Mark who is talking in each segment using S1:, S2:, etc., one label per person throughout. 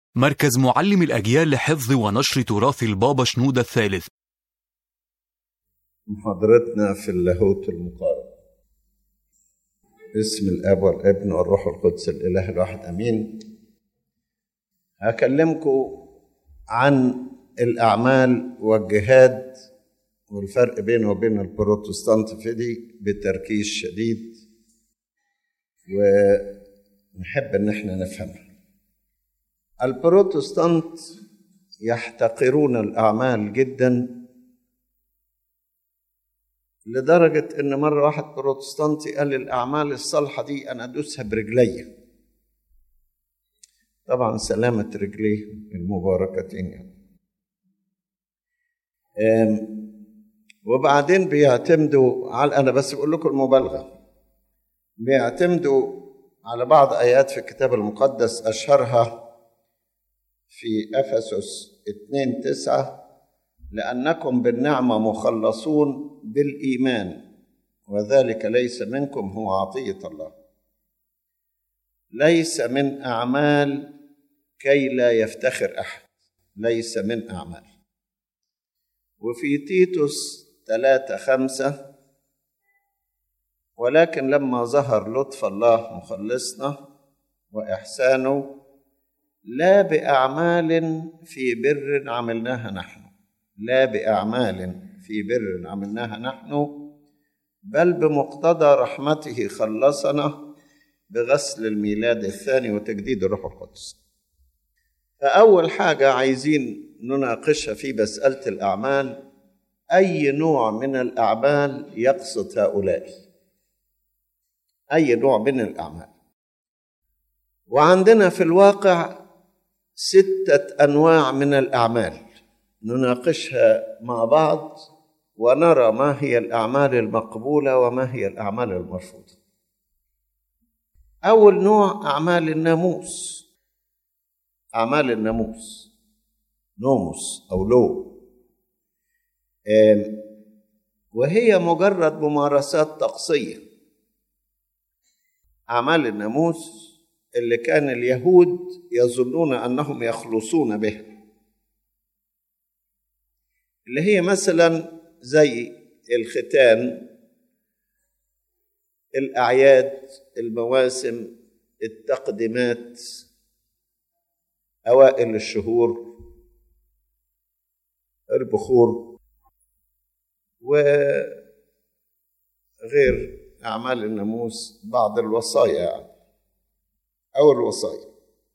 S1: مركز معلم الأجيال لحفظ ونشر تراث البابا شنودة الثالث
S2: محاضرتنا في اللاهوت المقارن باسم الاب والابن والروح القدس الاله الواحد امين هكلمكم عن الاعمال والجهاد والفرق بينه وبين البروتستانت في دي بتركيز شديد ونحب ان احنا نفهمها البروتستانت يحتقرون الاعمال جدا لدرجة إن مرة واحد بروتستانتي قال الأعمال الصالحة دي أنا أدوسها برجلي طبعا سلامة رجليه المباركتين يعني وبعدين بيعتمدوا على أنا بس بقول لكم المبالغة بيعتمدوا على بعض آيات في الكتاب المقدس أشهرها في أفسس 2 9 لأنكم بالنعمة مخلصون بالإيمان وذلك ليس منكم هو عطية الله ليس من أعمال كي لا يفتخر أحد ليس من أعمال وفي تيتوس ثلاثة خمسة ولكن لما ظهر لطف الله مخلصنا وإحسانه لا بأعمال في بر عملناها نحن لا بأعمال في بر عملناها نحن بل بمقتضى رحمته خلصنا بغسل الميلاد الثاني وتجديد الروح القدس فأول حاجة عايزين نناقشها في مسألة الأعمال أي نوع من الأعمال يقصد هؤلاء أي نوع من الأعمال وعندنا في الواقع ستة أنواع من الأعمال نناقشها مع بعض ونرى ما هي الاعمال المقبوله وما هي الاعمال المرفوضه اول نوع اعمال الناموس اعمال الناموس نوموس او لو وهي مجرد ممارسات طقسيه اعمال الناموس اللي كان اليهود يظنون انهم يخلصون بها اللي هي مثلا زي الختان الاعياد المواسم التقديمات اوائل الشهور البخور وغير اعمال الناموس بعض الوصايا يعني او الوصايا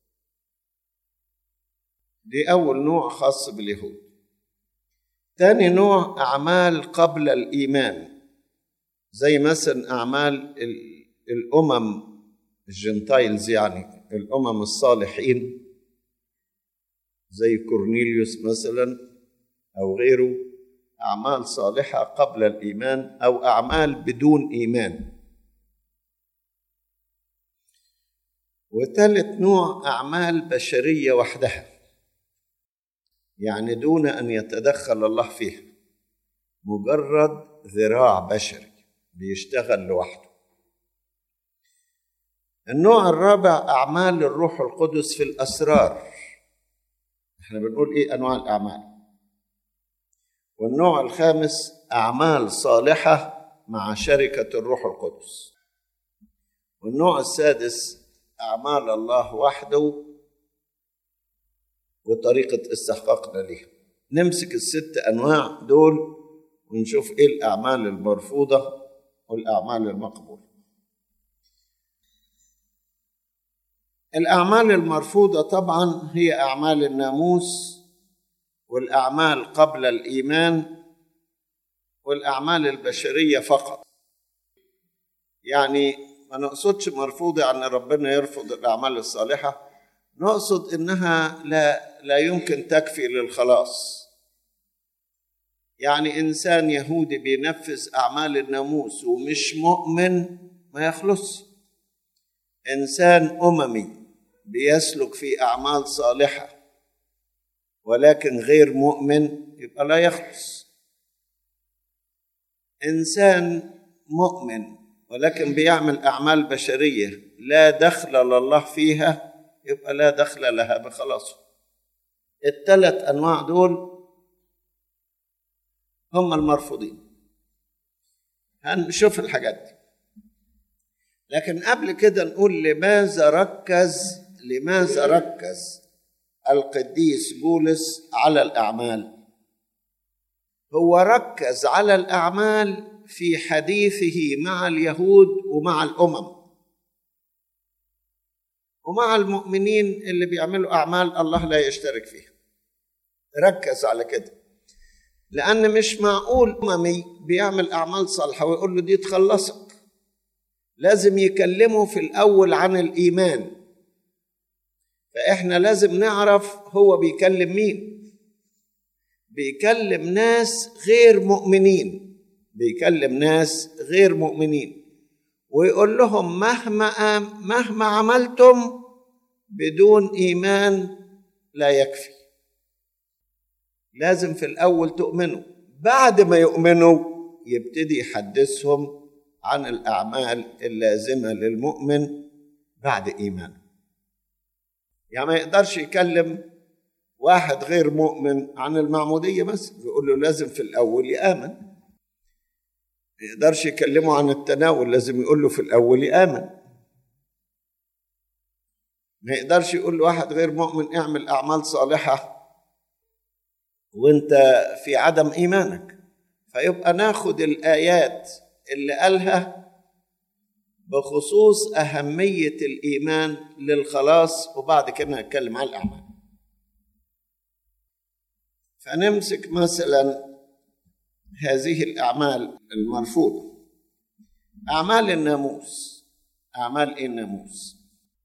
S2: دي اول نوع خاص باليهود تاني نوع أعمال قبل الإيمان زي مثلا أعمال الأمم الجنتايلز يعني الأمم الصالحين زي كورنيليوس مثلا أو غيره أعمال صالحة قبل الإيمان أو أعمال بدون إيمان وثالث نوع أعمال بشرية وحدها يعني دون ان يتدخل الله فيها مجرد ذراع بشري بيشتغل لوحده النوع الرابع اعمال الروح القدس في الاسرار احنا بنقول ايه انواع الاعمال والنوع الخامس اعمال صالحه مع شركه الروح القدس والنوع السادس اعمال الله وحده وطريقة استحقاقنا ليها نمسك الست أنواع دول ونشوف إيه الأعمال المرفوضة والأعمال المقبولة الأعمال المرفوضة طبعا هي أعمال الناموس والأعمال قبل الإيمان والأعمال البشرية فقط يعني ما نقصدش مرفوضة يعني ربنا يرفض الأعمال الصالحة نقصد انها لا لا يمكن تكفي للخلاص يعني انسان يهودي بينفذ اعمال الناموس ومش مؤمن ما يخلص انسان اممي بيسلك في اعمال صالحه ولكن غير مؤمن يبقى لا يخلص انسان مؤمن ولكن بيعمل اعمال بشريه لا دخل لله فيها يبقى لا دخل لها بخلاصه الثلاث انواع دول هم المرفوضين هنشوف الحاجات دي لكن قبل كده نقول لماذا ركز لماذا ركز القديس بولس على الاعمال هو ركز على الاعمال في حديثه مع اليهود ومع الامم ومع المؤمنين اللي بيعملوا اعمال الله لا يشترك فيها ركز على كده لان مش معقول اممي بيعمل اعمال صالحه ويقول له دي تخلصك لازم يكلمه في الاول عن الايمان فاحنا لازم نعرف هو بيكلم مين بيكلم ناس غير مؤمنين بيكلم ناس غير مؤمنين ويقول لهم مهما مهما عملتم بدون ايمان لا يكفي لازم في الاول تؤمنوا بعد ما يؤمنوا يبتدي يحدثهم عن الاعمال اللازمه للمؤمن بعد ايمانه يعني ما يقدرش يكلم واحد غير مؤمن عن المعموديه مثلا يقول له لازم في الاول يامن ما يقدرش يكلمه عن التناول لازم يقول له في الاول يامن ما يقدرش يقول لواحد غير مؤمن اعمل اعمال صالحه وانت في عدم ايمانك فيبقى ناخد الايات اللي قالها بخصوص اهميه الايمان للخلاص وبعد كده نتكلم عن الاعمال فنمسك مثلا هذه الاعمال المرفوضه اعمال الناموس اعمال ايه الناموس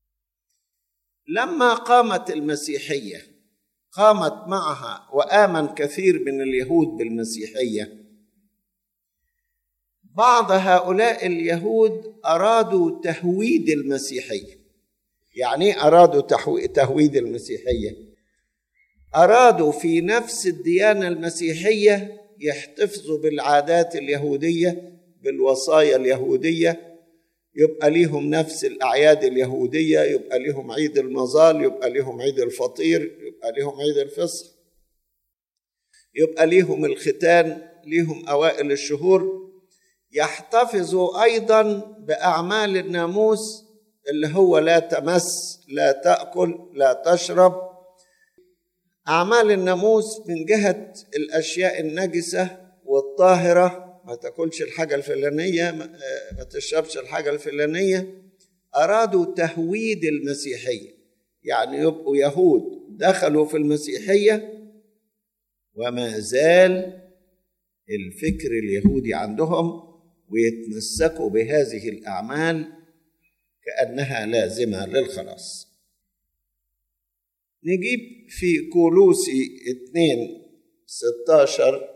S2: لما قامت المسيحيه قامت معها وامن كثير من اليهود بالمسيحيه بعض هؤلاء اليهود ارادوا تهويد المسيحيه يعني ايه ارادوا تهويد المسيحيه ارادوا في نفس الديانه المسيحيه يحتفظوا بالعادات اليهوديه بالوصايا اليهوديه يبقى ليهم نفس الاعياد اليهوديه يبقى ليهم عيد المظال يبقى ليهم عيد الفطير يبقى ليهم عيد الفصح يبقى ليهم الختان ليهم اوائل الشهور يحتفظوا ايضا باعمال الناموس اللي هو لا تمس لا تاكل لا تشرب اعمال الناموس من جهه الاشياء النجسه والطاهره ما تاكلش الحاجه الفلانيه ما تشربش الحاجه الفلانيه ارادوا تهويد المسيحيه يعني يبقوا يهود دخلوا في المسيحيه وما زال الفكر اليهودي عندهم ويتمسكوا بهذه الاعمال كانها لازمه للخلاص نجيب في كولوسي 2 16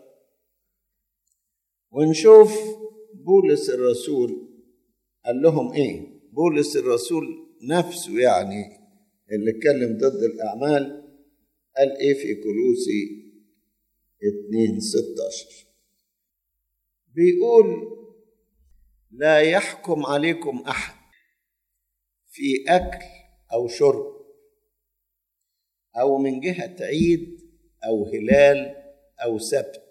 S2: ونشوف بولس الرسول قال لهم ايه بولس الرسول نفسه يعني اللي اتكلم ضد الاعمال قال ايه في كولوسي 2 16 بيقول لا يحكم عليكم احد في اكل او شرب او من جهه عيد او هلال او سبت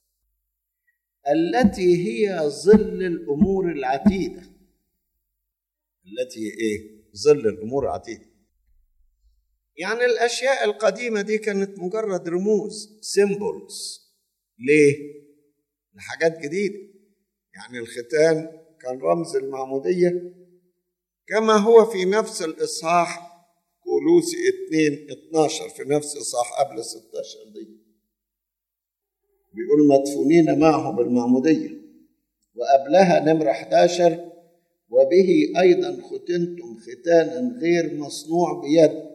S2: التي هي ظل الامور العتيده التي هي ايه ظل الامور العتيده يعني الاشياء القديمه دي كانت مجرد رموز سيمبلز ليه لحاجات جديده يعني الختان كان رمز المعموديه كما هو في نفس الاصحاح كولوسي 2 12 في نفس اصحاح قبل 16 دي بيقول مدفونين معه بالمعمودية وقبلها نمرة 11 وبه أيضا ختنتم ختانا غير مصنوع بيد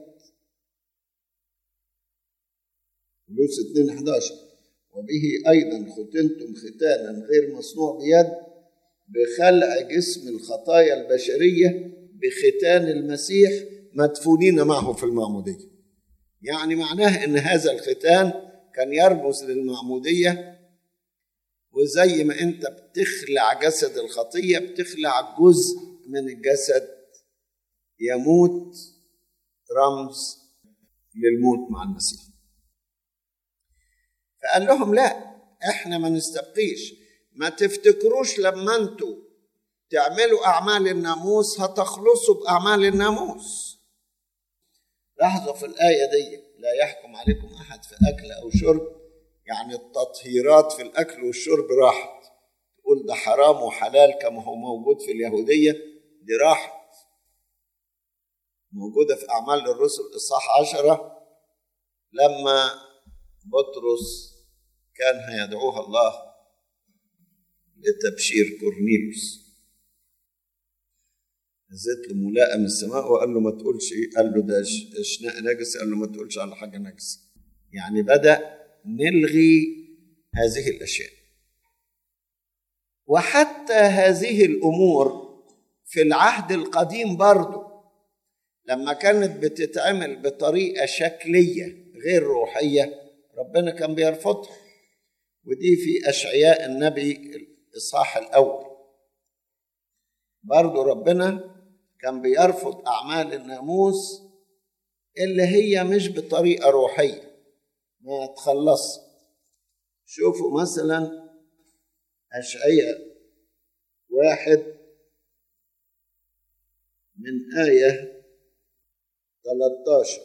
S2: فلوس 2 11 وبه أيضا ختنتم ختانا غير مصنوع بيد بخلع جسم الخطايا البشرية بختان المسيح مدفونين معه في المعمودية يعني معناه أن هذا الختان كان يرمز للمعمودية وزي ما أنت بتخلع جسد الخطية بتخلع جزء من الجسد يموت رمز للموت مع المسيح فقال لهم لا احنا ما نستبقيش ما تفتكروش لما انتوا تعملوا اعمال الناموس هتخلصوا باعمال الناموس لاحظوا في الايه دي لا يحكم عليكم احد في اكل او شرب يعني التطهيرات في الاكل والشرب راحت تقول ده حرام وحلال كما هو موجود في اليهوديه دي راحت موجوده في اعمال الرسل اصحاح عشره لما بطرس كان هيدعوها الله لتبشير كورنيلوس نزلت له ملاءة من السماء وقال له ما تقولش ايه قال له ده اشناء نجس قال له ما تقولش على حاجة نجسة يعني بدأ نلغي هذه الأشياء وحتى هذه الأمور في العهد القديم برضه لما كانت بتتعمل بطريقة شكلية غير روحية ربنا كان بيرفضها ودي في أشعياء النبي الإصحاح الأول برضو ربنا كان بيرفض أعمال الناموس اللي هي مش بطريقة روحية ما تخلص شوفوا مثلا أشعياء واحد من آية 13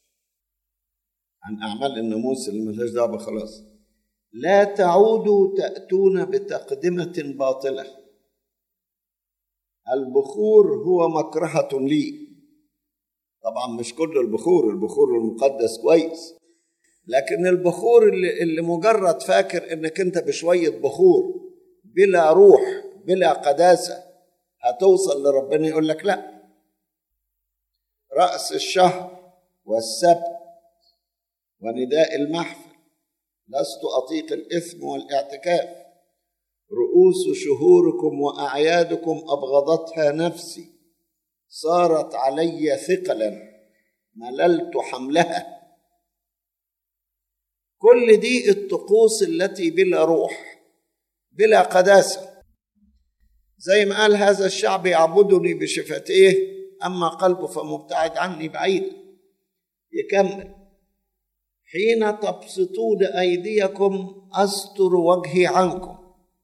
S2: عن أعمال الناموس اللي ملهاش دعوة خلاص لا تعودوا تأتون بتقدمة باطلة البخور هو مكرهة لي طبعا مش كل البخور البخور المقدس كويس لكن البخور اللي, اللي مجرد فاكر انك انت بشوية بخور بلا روح بلا قداسة هتوصل لربنا يقول لك لا رأس الشهر والسبت ونداء المحفل لست أطيق الإثم والاعتكاف رؤوس شهوركم وأعيادكم أبغضتها نفسي صارت علي ثقلا مللت حملها كل دي الطقوس التي بلا روح بلا قداسة زي ما قال هذا الشعب يعبدني بشفتيه أما قلبه فمبتعد عني بعيد يكمل حين تبسطون أيديكم أستر وجهي عنكم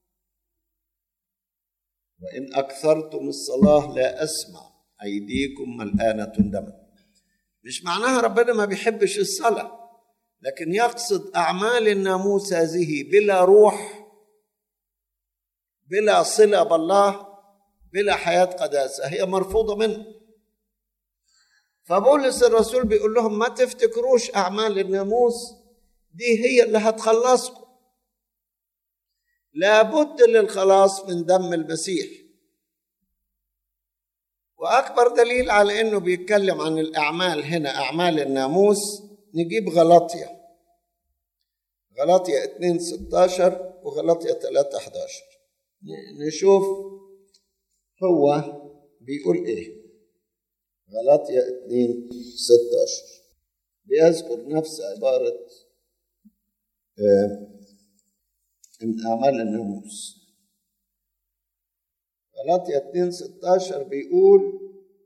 S2: وإن أكثرتم الصلاة لا أسمع أيديكم ملآنة دما مش معناها ربنا ما بيحبش الصلاة لكن يقصد أعمال الناموس هذه بلا روح بلا صلة بالله بلا حياة قداسة هي مرفوضة منه فبولس الرسول بيقول لهم ما تفتكروش أعمال الناموس دي هي اللي هتخلصكم لابد للخلاص من دم المسيح واكبر دليل على انه بيتكلم عن الاعمال هنا اعمال الناموس نجيب غلطية غلطية 2 16 وغلطية 3 11 نشوف هو بيقول ايه غلطية 2 16 بيذكر نفس عبارة آه من أعمال الناموس غلاطية 2 16 بيقول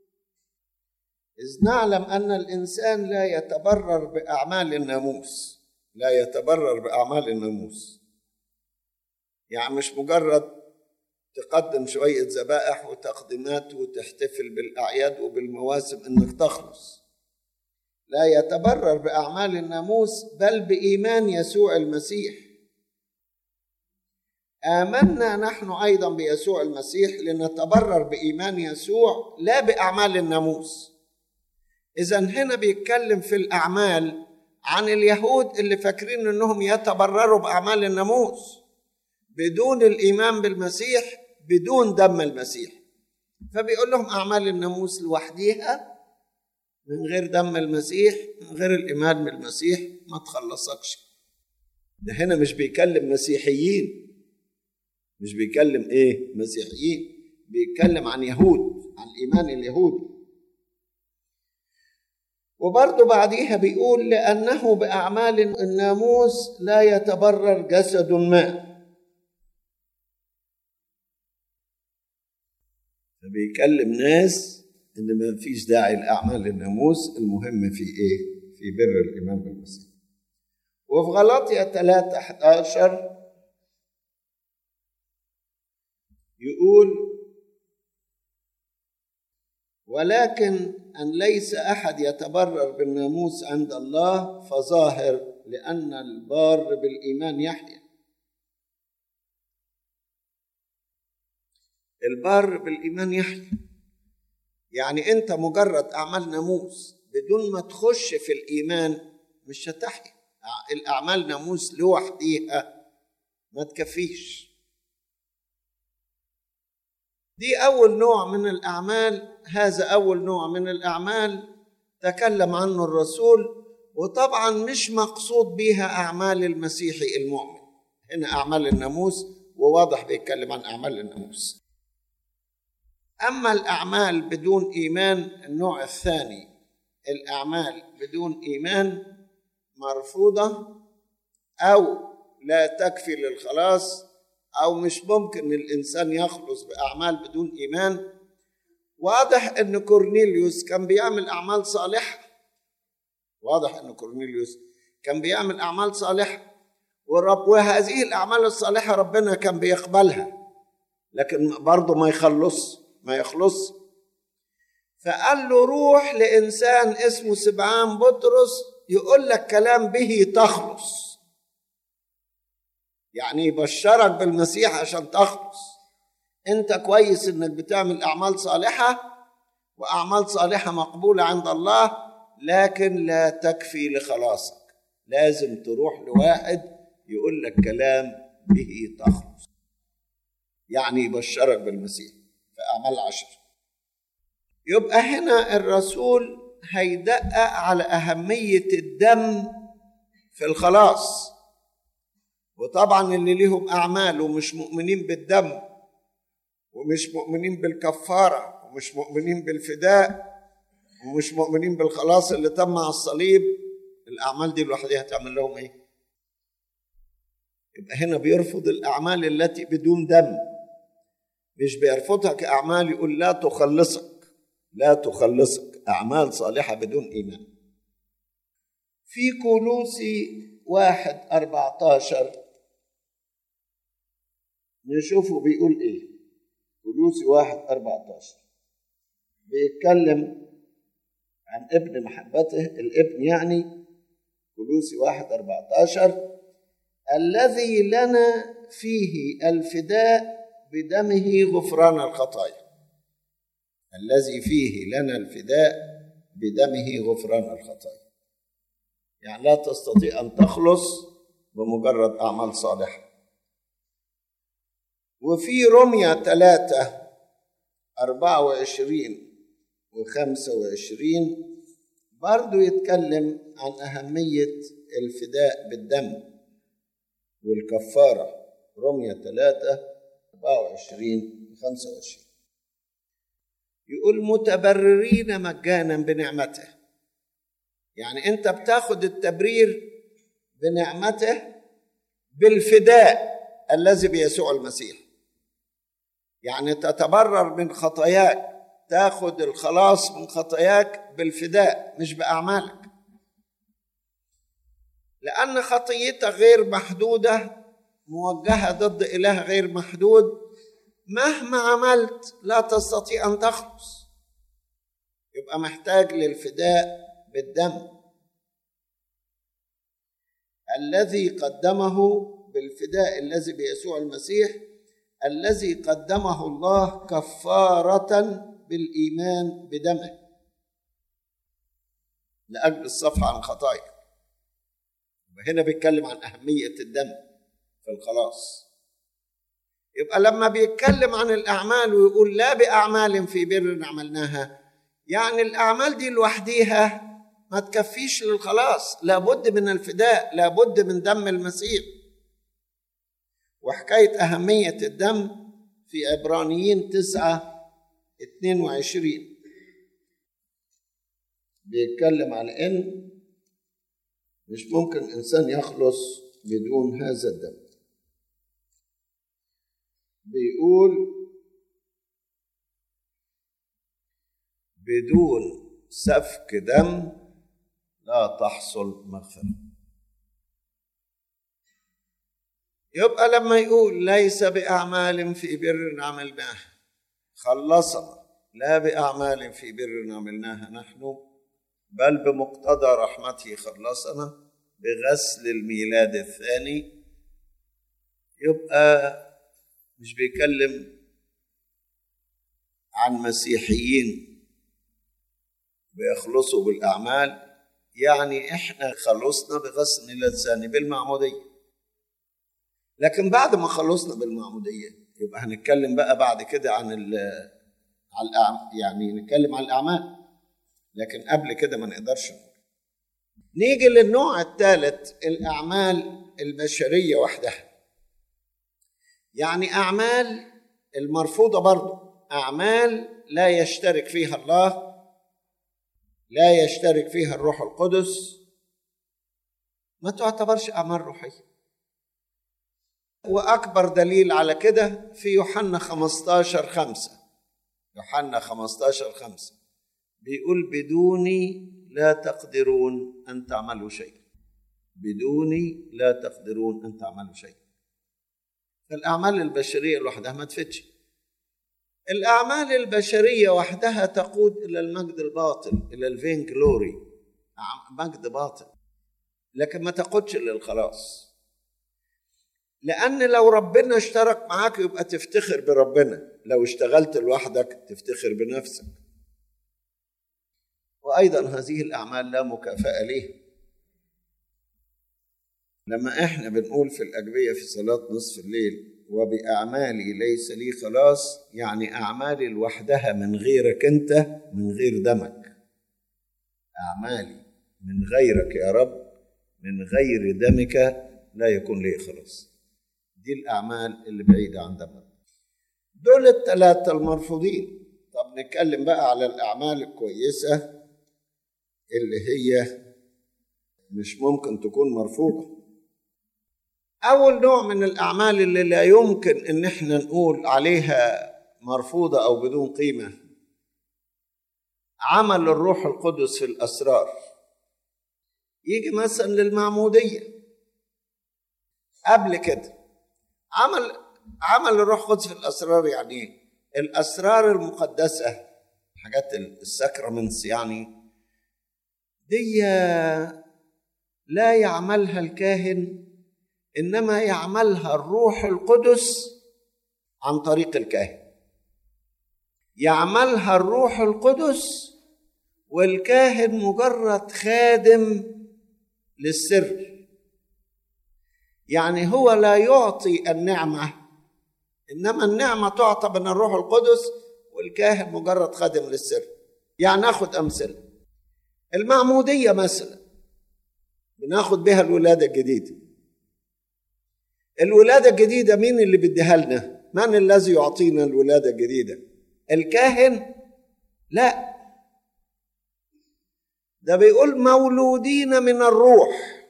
S2: إذ نعلم أن الإنسان لا يتبرر بأعمال الناموس لا يتبرر بأعمال الناموس يعني مش مجرد تقدم شوية ذبائح وتقديمات وتحتفل بالأعياد وبالمواسم إنك تخلص لا يتبرر بأعمال الناموس بل بإيمان يسوع المسيح آمنا نحن أيضا بيسوع المسيح لنتبرر بإيمان يسوع لا بأعمال الناموس إذا هنا بيتكلم في الأعمال عن اليهود اللي فاكرين إنهم يتبرروا بأعمال الناموس بدون الإيمان بالمسيح بدون دم المسيح فبيقول لهم أعمال الناموس لوحديها من غير دم المسيح من غير الإيمان بالمسيح ما تخلصكش ده هنا مش بيكلم مسيحيين مش بيكلم ايه مسيحيين بيتكلم عن يهود عن الايمان اليهودي وبرضه بعديها بيقول لانه باعمال الناموس لا يتبرر جسد ما فبيكلم ناس ان ما فيش داعي لاعمال الناموس المهم في ايه في بر الايمان بالمسيح وفي غلاطيا 3 11 يقول ولكن ان ليس احد يتبرر بالناموس عند الله فظاهر لان البار بالايمان يحيا البار بالايمان يحيا يعني انت مجرد اعمال ناموس بدون ما تخش في الايمان مش هتحيا الاعمال ناموس لوحديها ما تكفيش دي اول نوع من الاعمال هذا اول نوع من الاعمال تكلم عنه الرسول وطبعا مش مقصود بها اعمال المسيحي المؤمن هنا اعمال الناموس وواضح بيتكلم عن اعمال الناموس اما الاعمال بدون ايمان النوع الثاني الاعمال بدون ايمان مرفوضه او لا تكفي للخلاص او مش ممكن الانسان يخلص باعمال بدون ايمان واضح ان كورنيليوس كان بيعمل اعمال صالحه واضح ان كورنيليوس كان بيعمل اعمال صالحه ورب وهذه الاعمال الصالحه ربنا كان بيقبلها لكن برضه ما يخلص ما يخلص فقال له روح لانسان اسمه سبعان بطرس يقول لك كلام به تخلص يعني يبشرك بالمسيح عشان تخلص انت كويس انك بتعمل اعمال صالحه واعمال صالحه مقبوله عند الله لكن لا تكفي لخلاصك لازم تروح لواحد يقول لك كلام به تخلص يعني يبشرك بالمسيح في اعمال عشر يبقى هنا الرسول هيدقق على اهميه الدم في الخلاص وطبعا اللي ليهم اعمال ومش مؤمنين بالدم ومش مؤمنين بالكفاره ومش مؤمنين بالفداء ومش مؤمنين بالخلاص اللي تم على الصليب الاعمال دي لوحدها هتعمل لهم ايه يبقى هنا بيرفض الاعمال التي بدون دم مش بيرفضها كاعمال يقول لا تخلصك لا تخلصك اعمال صالحه بدون ايمان في كولوسي واحد أربعة عشر نشوفه بيقول إيه كولوسي واحد أربعة عشر بيتكلم عن ابن محبته الابن يعني كولوسي واحد أربعة عشر الذي لنا فيه الفداء بدمه غفران الخطايا الذي فيه لنا الفداء بدمه غفران الخطايا يعني لا تستطيع أن تخلص بمجرد أعمال صالحة وفي رمية ثلاثة أربعة وعشرين وخمسة وعشرين برضو يتكلم عن أهمية الفداء بالدم والكفارة رمية ثلاثة أربعة وعشرين وخمسة وعشرين يقول متبررين مجانا بنعمته يعني انت بتاخد التبرير بنعمته بالفداء الذي بيسوع المسيح يعني تتبرر من خطاياك تاخد الخلاص من خطاياك بالفداء مش باعمالك لان خطيتك غير محدوده موجهه ضد اله غير محدود مهما عملت لا تستطيع ان تخلص يبقى محتاج للفداء بالدم الذي قدمه بالفداء الذي بيسوع المسيح الذي قدمه الله كفارة بالإيمان بدمه لأجل الصفح عن خطايا هنا بيتكلم عن أهمية الدم في الخلاص يبقى لما بيتكلم عن الأعمال ويقول لا بأعمال في بر عملناها يعني الأعمال دي لوحديها ما تكفيش للخلاص لابد من الفداء لابد من دم المسيح وحكاية أهمية الدم في عبرانيين تسعة اتنين وعشرين بيتكلم عن إن مش ممكن إنسان يخلص بدون هذا الدم بيقول بدون سفك دم لا تحصل مغفرة يبقى لما يقول ليس بأعمال في بر عملناها خلصنا لا بأعمال في بر عملناها نحن بل بمقتضى رحمته خلصنا بغسل الميلاد الثاني يبقى مش بيكلم عن مسيحيين بيخلصوا بالأعمال يعني إحنا خلصنا بغسل الميلاد الثاني بالمعمودية لكن بعد ما خلصنا بالمعمودية يبقى هنتكلم بقى بعد كده عن ال على الأعمال يعني نتكلم عن الأعمال لكن قبل كده ما نقدرش نقول نيجي للنوع الثالث الأعمال البشرية وحدها يعني أعمال المرفوضة برضو أعمال لا يشترك فيها الله لا يشترك فيها الروح القدس ما تعتبرش أعمال روحية وأكبر دليل على كده في يوحنا 15 خمسة يوحنا 15 خمسة بيقول بدوني لا تقدرون أن تعملوا شيء بدوني لا تقدرون أن تعملوا شيء فالأعمال البشرية لوحدها ما تفتش الأعمال البشرية وحدها تقود إلى المجد الباطل إلى الفين جلوري مجد باطل لكن ما تقودش للخلاص لأن لو ربنا اشترك معاك يبقى تفتخر بربنا لو اشتغلت لوحدك تفتخر بنفسك وأيضا هذه الأعمال لا مكافأة ليها لما احنا بنقول في الأجبية في صلاة نصف الليل وبأعمالي ليس لي خلاص يعني أعمالي لوحدها من غيرك أنت من غير دمك أعمالي من غيرك يا رب من غير دمك لا يكون لي خلاص دي الأعمال اللي بعيدة عن دمك دول الثلاثة المرفوضين طب نتكلم بقى على الأعمال الكويسة اللي هي مش ممكن تكون مرفوضة أول نوع من الأعمال اللي لا يمكن إن إحنا نقول عليها مرفوضة أو بدون قيمة عمل الروح القدس في الأسرار يجي مثلا للمعمودية قبل كده عمل عمل الروح القدس في الأسرار يعني إيه؟ الأسرار المقدسة حاجات الساكرامنتس يعني دي لا يعملها الكاهن انما يعملها الروح القدس عن طريق الكاهن يعملها الروح القدس والكاهن مجرد خادم للسر يعني هو لا يعطي النعمه انما النعمه تعطى من الروح القدس والكاهن مجرد خادم للسر يعني ناخد امثله المعموديه مثلا بناخد بها الولاده الجديده الولادة الجديدة مين اللي بيديها لنا؟ من الذي يعطينا الولادة الجديدة؟ الكاهن؟ لا ده بيقول مولودين من الروح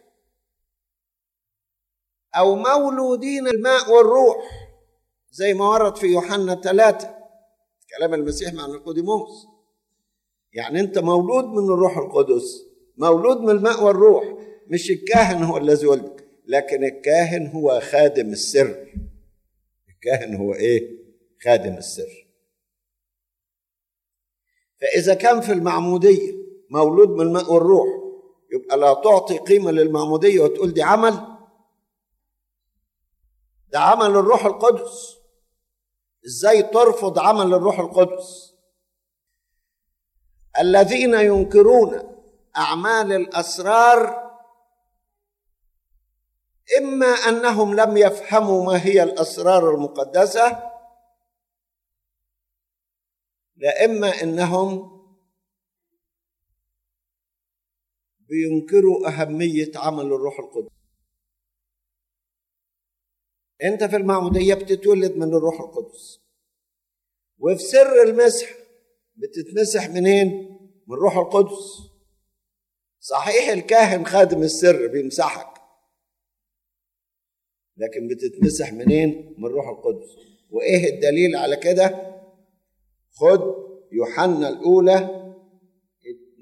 S2: أو مولودين الماء والروح زي ما ورد في يوحنا ثلاثة كلام المسيح مع نيقوديموس يعني أنت مولود من الروح القدس مولود من الماء والروح مش الكاهن هو الذي ولدك لكن الكاهن هو خادم السر الكاهن هو ايه خادم السر فاذا كان في المعموديه مولود من الماء والروح يبقى لا تعطي قيمه للمعموديه وتقول دي عمل ده عمل الروح القدس ازاي ترفض عمل الروح القدس الذين ينكرون اعمال الاسرار اما انهم لم يفهموا ما هي الاسرار المقدسه لا اما انهم بينكروا اهميه عمل الروح القدس انت في المعموديه بتتولد من الروح القدس وفي سر المسح بتتمسح منين من الروح القدس صحيح الكاهن خادم السر بيمسحك لكن بتتمسح منين من الروح القدس وايه الدليل على كده خد يوحنا الاولى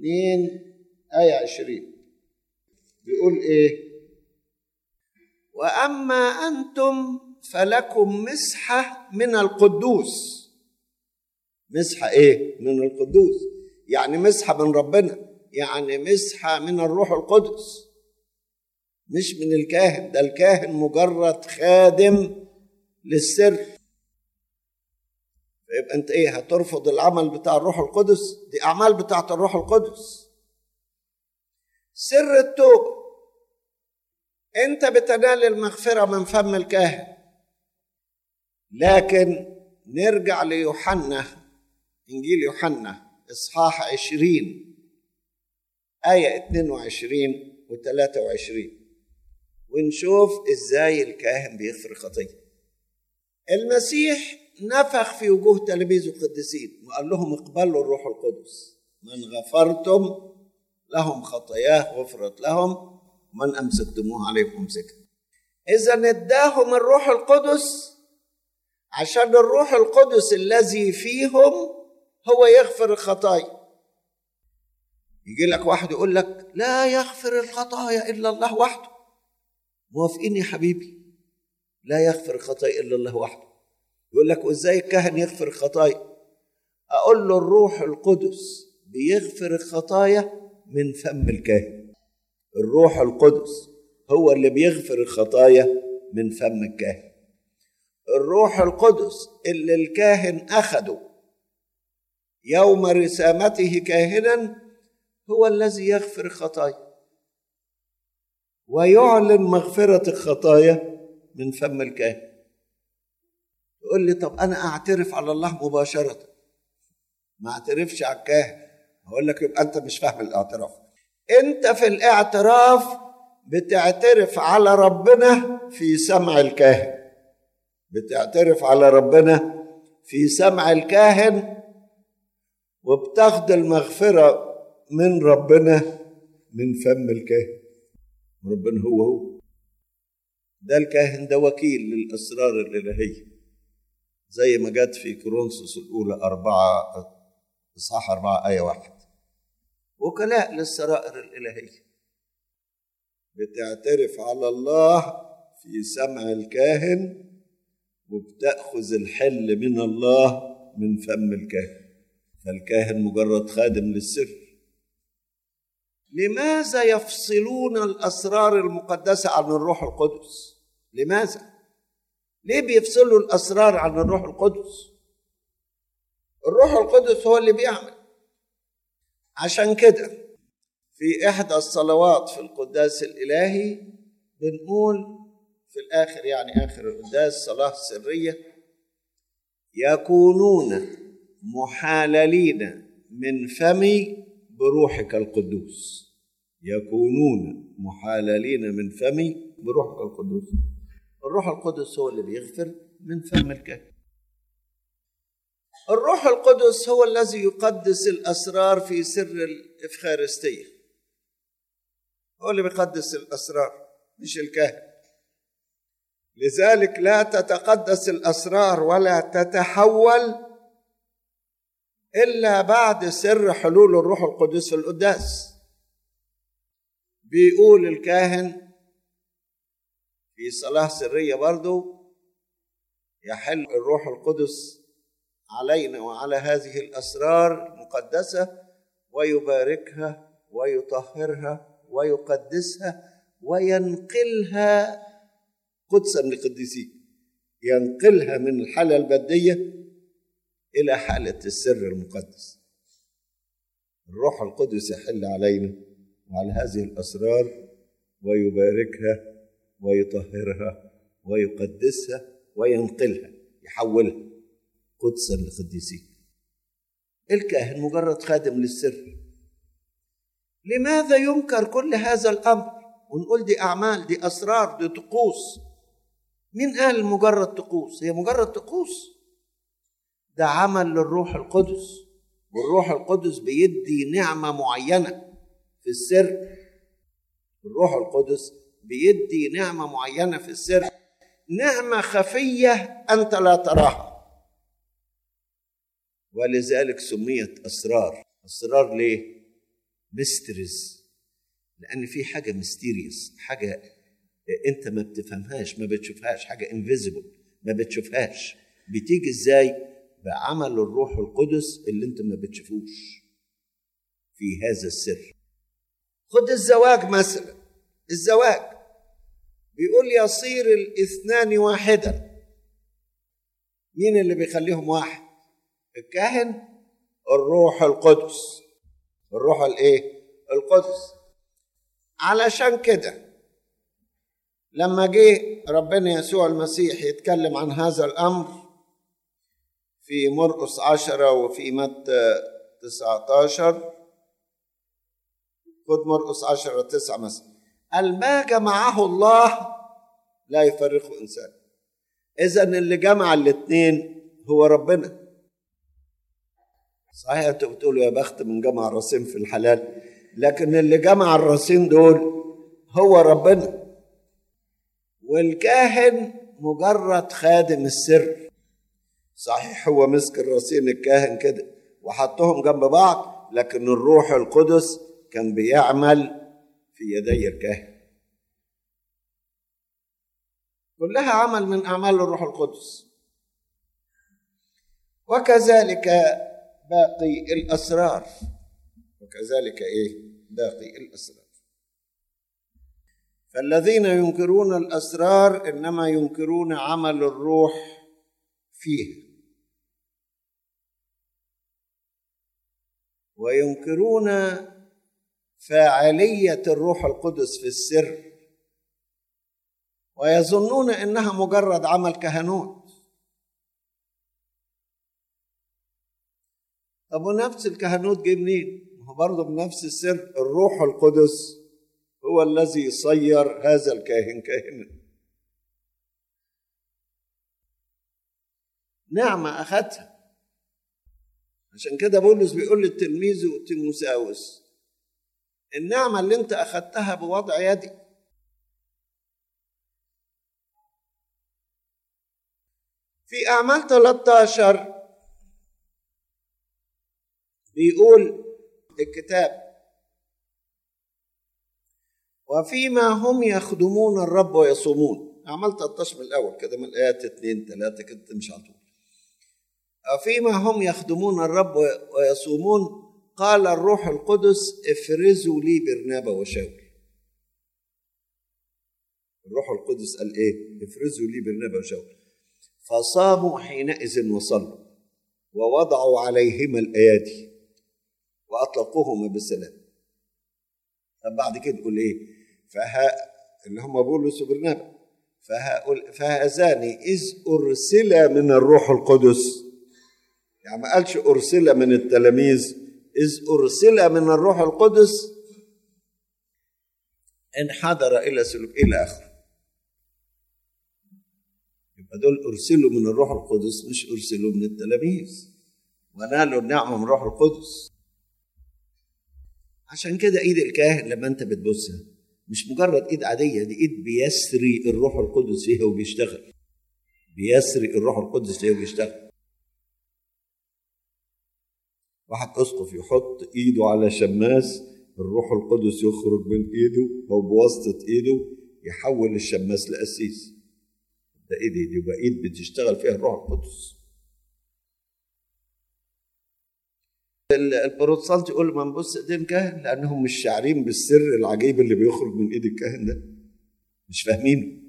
S2: 2 آية 20 بيقول إيه وأما أنتم فلكم مسحة من القدوس مسحة إيه من القدوس يعني مسحة من ربنا يعني مسحة من الروح القدس مش من الكاهن ده الكاهن مجرد خادم للسر يبقى انت ايه هترفض العمل بتاع الروح القدس دي اعمال بتاعت الروح القدس سر التوبه انت بتنال المغفره من فم الكاهن لكن نرجع ليوحنا انجيل يوحنا اصحاح عشرين آية 22 و 23 ونشوف ازاي الكاهن بيغفر خطيه المسيح نفخ في وجوه تلاميذه القديسين وقال لهم اقبلوا الروح القدس من غفرتم لهم خطاياه غفرت لهم من امسكتموه عليكم امسكها اذا اداهم الروح القدس عشان الروح القدس الذي فيهم هو يغفر الخطايا يجي لك واحد يقول لك لا يغفر الخطايا الا الله وحده موافقين يا حبيبي لا يغفر الخطايا الا الله وحده يقول لك وازاي الكاهن يغفر الخطايا اقول له الروح القدس بيغفر الخطايا من فم الكاهن الروح القدس هو اللي بيغفر الخطايا من فم الكاهن الروح القدس اللي الكاهن اخده يوم رسامته كاهنا هو الذي يغفر الخطايا ويعلن مغفرة الخطايا من فم الكاهن يقول لي طب أنا أعترف على الله مباشرة ما أعترفش على الكاهن أقول لك يبقى أنت مش فاهم الاعتراف أنت في الاعتراف بتعترف على ربنا في سمع الكاهن بتعترف على ربنا في سمع الكاهن وبتاخد المغفرة من ربنا من فم الكاهن ربنا هو هو ده الكاهن ده وكيل للأسرار الإلهية زي ما جت في كورنثوس الأولى أربعة إصحاح أربعة آية واحد وكلاء للسرائر الإلهية بتعترف على الله في سمع الكاهن وبتأخذ الحل من الله من فم الكاهن فالكاهن مجرد خادم للسر لماذا يفصلون الاسرار المقدسه عن الروح القدس لماذا ليه بيفصلوا الاسرار عن الروح القدس الروح القدس هو اللي بيعمل عشان كده في احدى الصلوات في القداس الالهي بنقول في الاخر يعني اخر القداس صلاه سريه يكونون محاللين من فمي بروحك القدوس يكونون محاللين من فمي بروحك القدوس الروح القدس هو اللي بيغفر من فم الكاهن الروح القدس هو الذي يقدس الاسرار في سر الافخارستيه هو اللي بيقدس الاسرار مش الكاهن لذلك لا تتقدس الاسرار ولا تتحول الا بعد سر حلول الروح القدس في القداس بيقول الكاهن في صلاه سريه برضو يحل الروح القدس علينا وعلى هذه الاسرار المقدسه ويباركها ويطهرها ويقدسها وينقلها قدسا لقديسيه ينقلها من الحاله البديه الى حاله السر المقدس الروح القدس يحل علينا وعلى هذه الاسرار ويباركها ويطهرها ويقدسها وينقلها يحولها قدسا لقديسيه الكاهن مجرد خادم للسر لماذا ينكر كل هذا الامر ونقول دي اعمال دي اسرار دي طقوس مين قال مجرد طقوس هي مجرد طقوس ده عمل للروح القدس والروح القدس بيدي نعمه معينه في السر الروح القدس بيدي نعمه معينه في السر نعمه خفيه انت لا تراها ولذلك سميت اسرار اسرار ليه ميستريز لان في حاجه ميستيريوس حاجه انت ما بتفهمهاش ما بتشوفهاش حاجه انفيزيبل ما بتشوفهاش بتيجي ازاي بعمل الروح القدس اللي انت ما بتشوفوش في هذا السر خد الزواج مثلا الزواج بيقول يصير الاثنان واحدا مين اللي بيخليهم واحد الكاهن الروح القدس الروح الايه القدس علشان كده لما جه ربنا يسوع المسيح يتكلم عن هذا الامر في مرقس عشرة وفي متى تسعة عشر خد مرقس عشرة تسعة مثلا قال ما جمعه الله لا يفرقه إنسان إذا اللي جمع الاثنين هو ربنا صحيح انتوا بتقولوا يا بخت من جمع الراسين في الحلال لكن اللي جمع الراسين دول هو ربنا والكاهن مجرد خادم السر صحيح هو مسك الراسين الكاهن كده وحطهم جنب بعض لكن الروح القدس كان بيعمل في يدي الكاهن كلها عمل من اعمال الروح القدس وكذلك باقي الاسرار وكذلك ايه باقي الاسرار فالذين ينكرون الاسرار انما ينكرون عمل الروح فيه وينكرون فاعليه الروح القدس في السر ويظنون انها مجرد عمل كهنوت طب ونفس الكهنوت جه منين؟ هو برضه بنفس السر الروح القدس هو الذي صير هذا الكاهن كاهنا نعمة أخذتها عشان كده بولس بيقول للتلميذ تيموساوس النعمة اللي أنت أخذتها بوضع يدي في أعمال 13 بيقول الكتاب وفيما هم يخدمون الرب ويصومون أعمال 13 من الأول كده من الآيات 2 3 كده تمشي على طول وفيما هم يخدمون الرب ويصومون قال الروح القدس افرزوا لي برنابا وشاول الروح القدس قال ايه افرزوا لي برنابا وشاول فصاموا حينئذ وصلوا ووضعوا عليهما الايادي واطلقوهما بالسلام طب بعد كده تقول ايه فها اللي هم بولس وبرنابا فهذان اذ ارسلا من الروح القدس يعني ما قالش ارسل من التلاميذ اذ ارسل من الروح القدس انحدر الى سلوك الى اخره يبقى دول ارسلوا من الروح القدس مش ارسلوا من التلاميذ ونالوا النعمه من الروح القدس عشان كده ايد الكاهن لما انت بتبصها مش مجرد ايد عاديه دي ايد بيسري الروح القدس فيها وبيشتغل بيسري الروح القدس فيها وبيشتغل واحد اسقف يحط ايده على شماس الروح القدس يخرج من ايده او بواسطه ايده يحول الشماس لقسيس ده ايه دي يبقى ايد بتشتغل فيها الروح القدس البروتستانت يقول ما نبص ايدين كاهن لانهم مش شاعرين بالسر العجيب اللي بيخرج من ايد الكاهن ده مش فاهمينه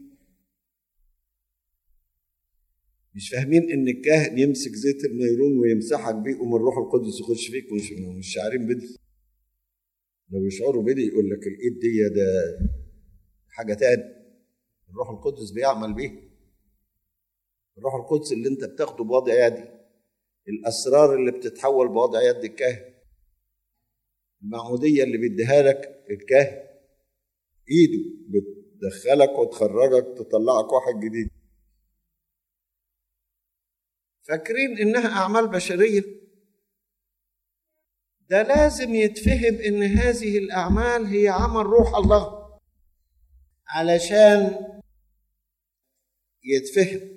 S2: مش فاهمين ان الكاهن يمسك زيت النيرون ويمسحك بيه ومن الروح القدس يخش فيك مش مش شاعرين بدي لو يشعروا بدي يقول لك الايد دي ده حاجه تاني الروح القدس بيعمل بيه الروح القدس اللي انت بتاخده بوضع يدي الاسرار اللي بتتحول بوضع يد الكاهن المعموديه اللي بيديها لك الكاهن ايده بتدخلك وتخرجك تطلعك واحد جديد فاكرين انها اعمال بشريه ده لازم يتفهم ان هذه الاعمال هي عمل روح الله علشان يتفهم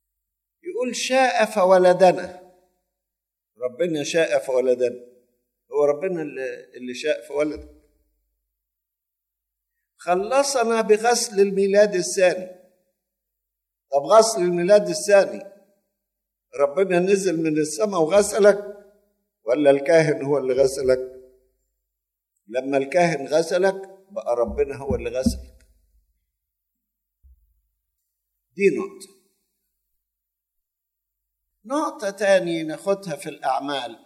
S2: يقول شاء فولدنا ربنا شاء فولدنا هو ربنا اللي, اللي شاء في ولدك خلصنا بغسل الميلاد الثاني طب غسل الميلاد الثاني ربنا نزل من السماء وغسلك ولا الكاهن هو اللي غسلك لما الكاهن غسلك بقى ربنا هو اللي غسلك دي نقطة نقطة تاني ناخدها في الأعمال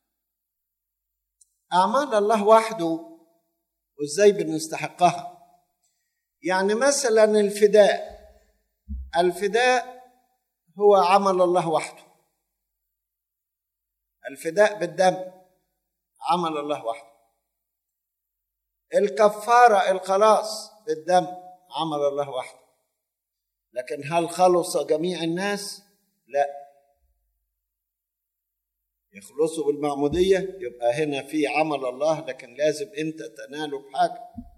S2: أعمال الله وحده وإزاي بنستحقها يعني مثلا الفداء الفداء هو عمل الله وحده الفداء بالدم عمل الله وحده الكفارة الخلاص بالدم عمل الله وحده لكن هل خلص جميع الناس؟ لا يخلصوا بالمعمودية يبقى هنا في عمل الله لكن لازم أنت تناله بحاجة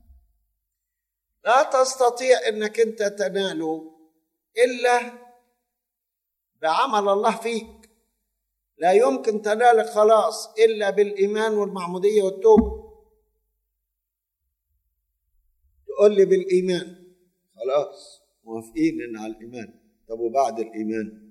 S2: لا تستطيع أنك أنت تناله إلا بعمل الله فيك لا يمكن تنال الخلاص إلا بالإيمان والمعمودية والتوبة تقول لي بالإيمان خلاص موافقين إن على الإيمان طب وبعد الإيمان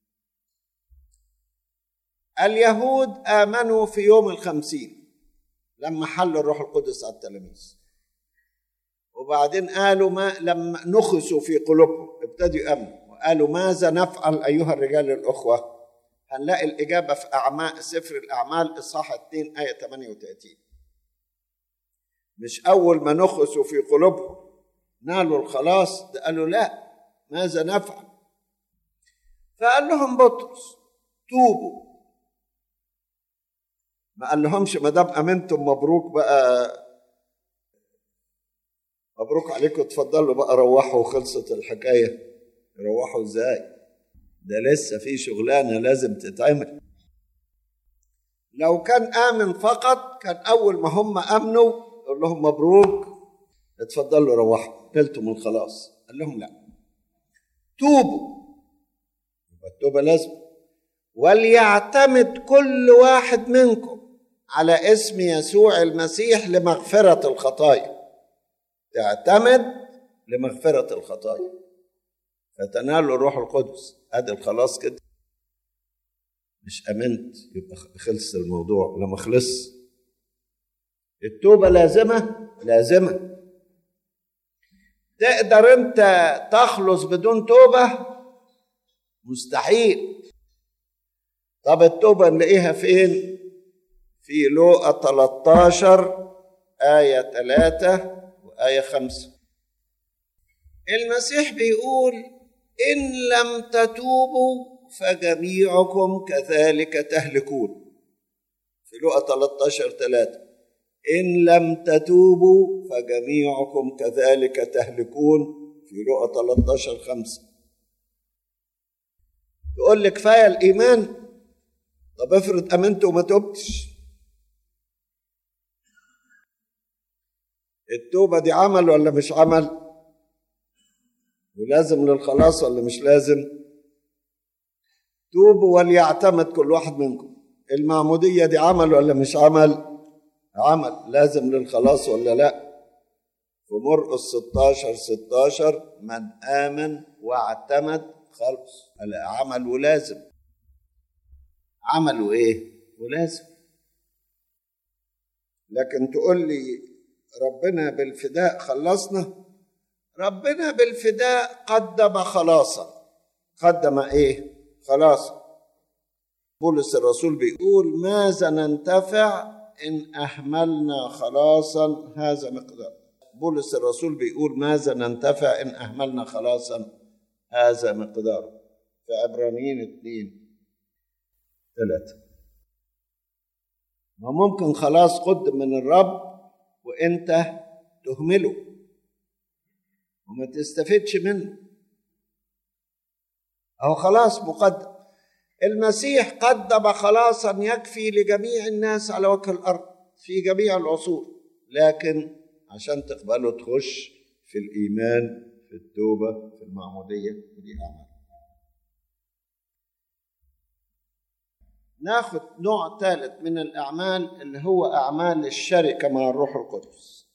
S2: اليهود آمنوا في يوم الخمسين لما حل الروح القدس على التلاميذ وبعدين قالوا ما لما نخسوا في قلوبهم ابتدوا يأمنوا وقالوا ماذا نفعل أيها الرجال الأخوة هنلاقي الإجابة في أعمال سفر الأعمال إصحاح 2 آية 38 مش أول ما نخسوا في قلوبهم نالوا الخلاص ده قالوا لا ماذا نفعل فقال لهم بطرس توبوا ما قال لهمش ما دام امنتم مبروك بقى مبروك عليكم اتفضلوا بقى روحوا وخلصت الحكايه يروحوا ازاي ده لسه في شغلانه لازم تتعمل لو كان امن فقط كان اول ما هم امنوا قال لهم مبروك اتفضلوا روحوا نلتم الخلاص قال لهم لا توبوا يبقى التوبه لازم وليعتمد كل واحد منكم على اسم يسوع المسيح لمغفرة الخطايا تعتمد لمغفرة الخطايا فتنال الروح القدس ادي الخلاص كده مش امنت يبقى خلص الموضوع لما خلص التوبة لازمة لازمة تقدر انت تخلص بدون توبة مستحيل طب التوبة نلاقيها فين في لوقا 13 آية 3 وآية 5 المسيح بيقول إن لم تتوبوا فجميعكم كذلك تهلكون في لوقا 13 3 إن لم تتوبوا فجميعكم كذلك تهلكون في لوقا 13 5 تقول لي كفاية الإيمان طب افرض امنت وما تبتش التوبه دي عمل ولا مش عمل ولازم للخلاص ولا مش لازم توبوا وليعتمد كل واحد منكم المعموديه دي عمل ولا مش عمل عمل لازم للخلاص ولا لا في مرقس 16 16 من امن واعتمد خلص عمل ولازم عملوا ايه ولازم لكن تقول لي ربنا بالفداء خلصنا ربنا بالفداء قدم خلاصا قدم ايه خلاصا بولس الرسول بيقول ماذا ننتفع ان اهملنا خلاصا هذا مقدار بولس الرسول بيقول ماذا ننتفع ان اهملنا خلاصا هذا مقدار في عبرانيين اثنين ثلاثة ما ممكن خلاص قدم من الرب وانت تهمله وما تستفدش منه أو خلاص مقدم المسيح قدم خلاصا يكفي لجميع الناس على وجه الأرض في جميع العصور لكن عشان تقبله تخش في الإيمان في التوبة في المعمودية ودي أعمال ناخد نوع ثالث من الأعمال اللي هو أعمال الشركة مع الروح القدس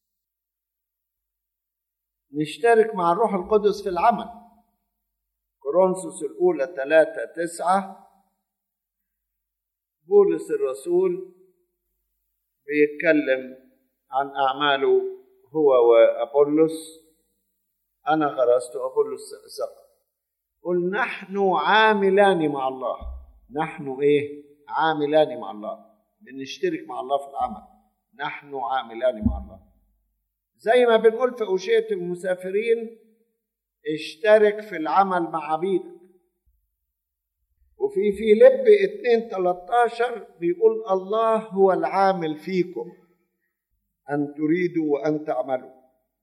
S2: نشترك مع الروح القدس في العمل كورنثوس الأولى ثلاثة تسعة بولس الرسول بيتكلم عن أعماله هو وأبولس أنا غرست وأبولس سقط قل نحن عاملان مع الله نحن إيه عاملان مع الله بنشترك مع الله في العمل نحن عاملان مع الله زي ما بنقول في أوشية المسافرين اشترك في العمل مع عبيدك وفي فيليب 2 13 بيقول الله هو العامل فيكم أن تريدوا وأن تعملوا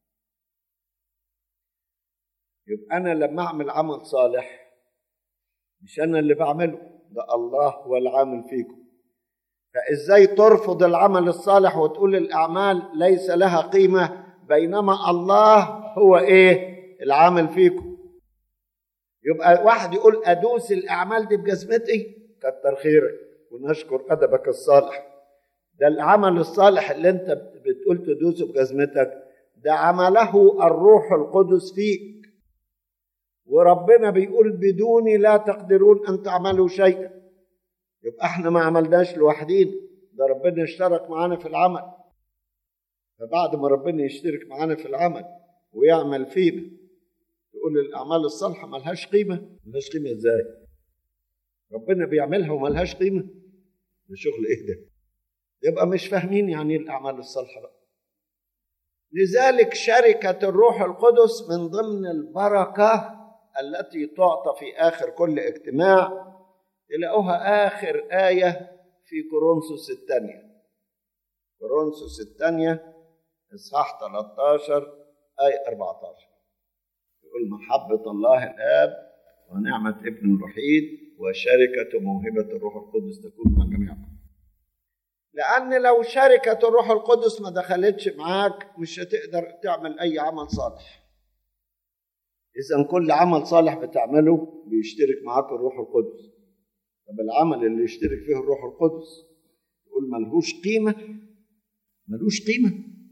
S2: يبقى أنا لما أعمل عمل صالح مش أنا اللي بعمله ده الله هو العامل فيكم فإزاي ترفض العمل الصالح وتقول الأعمال ليس لها قيمة بينما الله هو إيه العامل فيكم يبقى واحد يقول أدوس الأعمال دي بجزمتي كتر خيرك ونشكر أدبك الصالح ده العمل الصالح اللي أنت بتقول تدوسه بجزمتك ده عمله الروح القدس فيك وربنا بيقول بدوني لا تقدرون ان تعملوا شيئا يبقى احنا ما عملناش لوحدينا ده ربنا اشترك معانا في العمل فبعد ما ربنا يشترك معانا في العمل ويعمل فينا يقول الاعمال الصالحه ملهاش قيمه ملهاش قيمه ازاي ربنا بيعملها وملهاش قيمه ده شغل ايه ده يبقى مش فاهمين يعني الاعمال الصالحه بقى لذلك شركه الروح القدس من ضمن البركه التي تعطى في آخر كل اجتماع تلاقوها آخر آية في كورنثوس الثانية كورنثوس الثانية إصحاح 13 آية 14 يقول محبة الله الآب ونعمة ابن الوحيد وشركة موهبة الروح القدس تكون مع جميعكم لأن لو شركة الروح القدس ما دخلتش معاك مش هتقدر تعمل أي عمل صالح إذا كل عمل صالح بتعمله بيشترك معاك الروح القدس طب العمل اللي يشترك فيه الروح القدس يقول ملهوش قيمة ملوش قيمة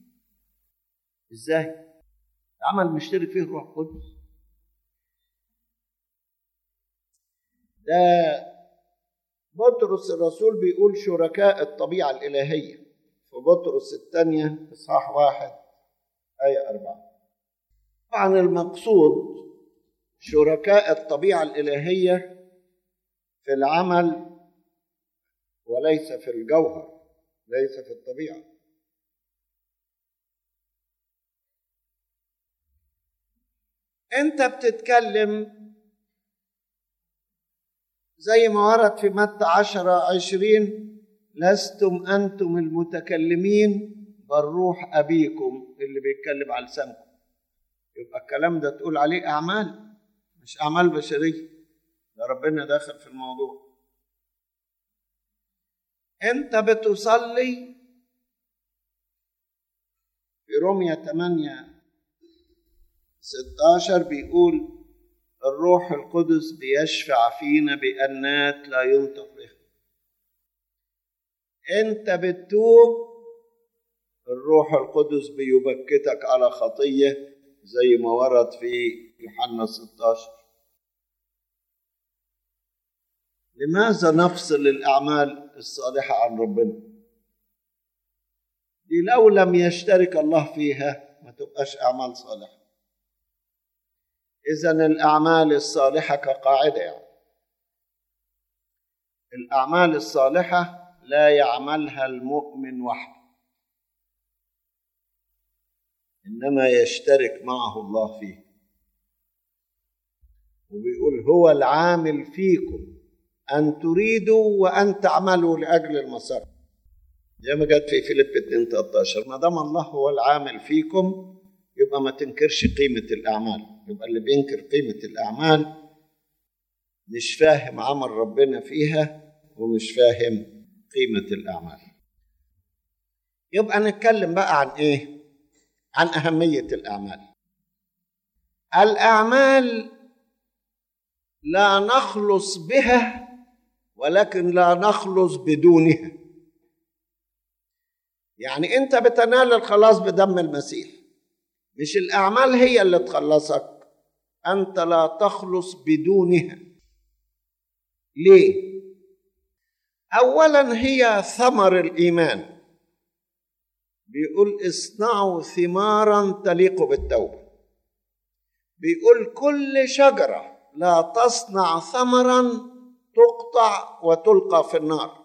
S2: إزاي؟ العمل مشترك فيه الروح القدس ده بطرس الرسول بيقول شركاء الطبيعة الإلهية في بطرس الثانية إصحاح واحد آية أربعة طبعا المقصود شركاء الطبيعة الإلهية في العمل وليس في الجوهر ليس في الطبيعة أنت بتتكلم زي ما ورد في متى عشرة عشرين لستم أنتم المتكلمين بل روح أبيكم اللي بيتكلم على لسانكم يبقى الكلام ده تقول عليه أعمال مش أعمال بشرية ده ربنا داخل في الموضوع أنت بتصلي في رومية 8 16 بيقول الروح القدس بيشفع فينا بأنات لا ينطق بها أنت بتتوب الروح القدس بيبكتك على خطيه زي ما ورد في يوحنا 16 لماذا نفصل الأعمال الصالحة عن ربنا دي لو لم يشترك الله فيها ما تبقاش أعمال صالحة إذا الأعمال الصالحة كقاعدة يعني الأعمال الصالحة لا يعملها المؤمن وحده انما يشترك معه الله فيه وبيقول هو العامل فيكم ان تريدوا وان تعملوا لاجل المسار زي ما جت في فيليب 2 13 ما دام الله هو العامل فيكم يبقى ما تنكرش قيمة الأعمال يبقى اللي بينكر قيمة الأعمال مش فاهم عمل ربنا فيها ومش فاهم قيمة الأعمال يبقى نتكلم بقى عن إيه؟ عن أهمية الأعمال الأعمال لا نخلص بها ولكن لا نخلص بدونها يعني انت بتنال الخلاص بدم المسيح مش الاعمال هي اللي تخلصك انت لا تخلص بدونها ليه اولا هي ثمر الايمان بيقول اصنعوا ثمارا تليق بالتوبه بيقول كل شجره لا تصنع ثمرا تقطع وتلقى في النار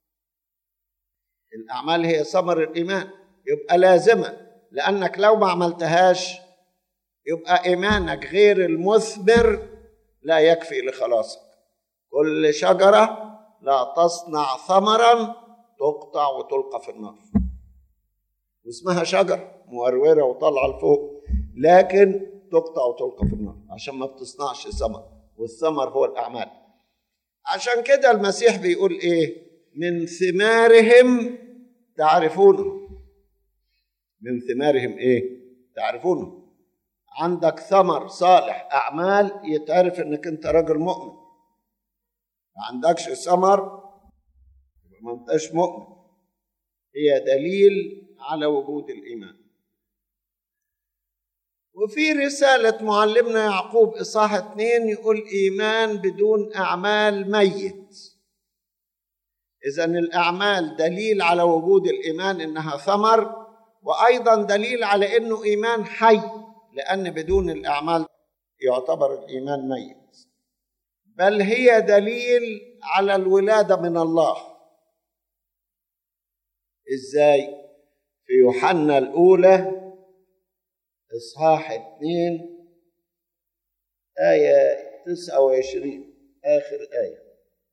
S2: الاعمال هي ثمر الايمان يبقى لازمه لانك لو ما عملتهاش يبقى ايمانك غير المثمر لا يكفي لخلاصك كل شجره لا تصنع ثمرا تقطع وتلقى في النار واسمها شجر مورورة وطالعة لفوق لكن تقطع وتلقى في النار عشان ما بتصنعش ثمر والثمر هو الأعمال عشان كده المسيح بيقول إيه من ثمارهم تعرفونه من ثمارهم إيه تعرفونه عندك ثمر صالح أعمال يتعرف إنك أنت راجل مؤمن ما عندكش ثمر ما انتش مؤمن هي دليل على وجود الايمان وفي رسالة معلمنا يعقوب إصحاح اتنين يقول إيمان بدون أعمال ميت إذا الأعمال دليل على وجود الإيمان إنها ثمر وأيضا دليل على إنه إيمان حي لأن بدون الأعمال يعتبر الإيمان ميت بل هي دليل على الولادة من الله إزاي؟ في يوحنا الأولى إصحاح اتنين آية تسعة وعشرين آخر آية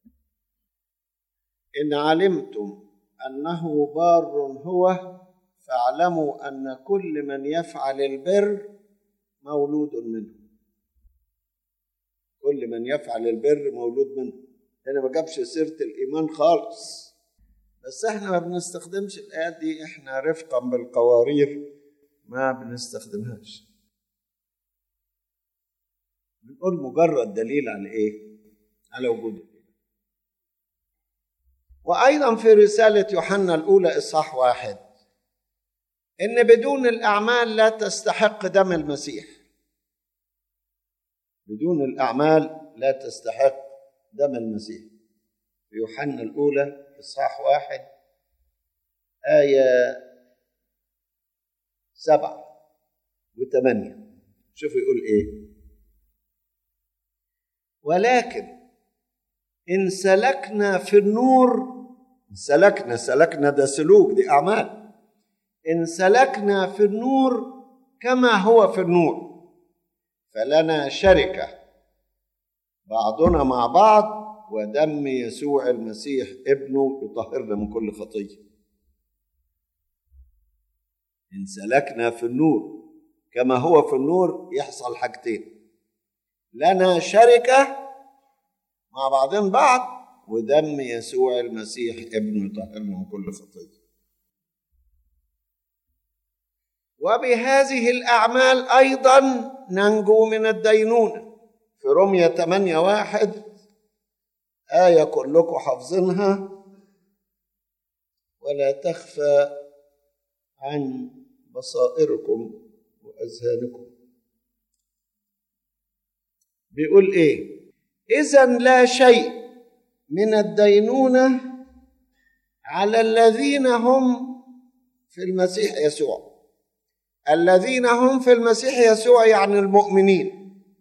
S2: إن علمتم أنه بار هو فاعلموا أن كل من يفعل البر مولود منه كل من يفعل البر مولود منه هنا ما جابش سيرة الإيمان خالص بس احنا ما بنستخدمش الآيات دي احنا رفقا بالقوارير ما بنستخدمهاش بنقول مجرد دليل على ايه؟ على وجود الإيمان وأيضا في رسالة يوحنا الأولى إصحاح واحد إن بدون الأعمال لا تستحق دم المسيح بدون الأعمال لا تستحق دم المسيح في يوحنا الأولى إصحاح واحد آية سبعة وثمانية شوفوا يقول إيه ولكن إن سلكنا في النور سلكنا سلكنا ده سلوك دي أعمال إن سلكنا في النور كما هو في النور فلنا شركة بعضنا مع بعض ودم يسوع المسيح ابنه يطهرنا من كل خطية إن سلكنا في النور كما هو في النور يحصل حاجتين لنا شركة مع بعضين بعض ودم يسوع المسيح ابنه يطهرنا من كل خطيه وبهذه الأعمال أيضا ننجو من الدينونة في رمية 8 واحد آية كلكم حافظينها ولا تخفى عن بصائركم وأذهانكم بيقول إيه إذا لا شيء من الدينونة على الذين هم في المسيح يسوع الذين هم في المسيح يسوع يعني المؤمنين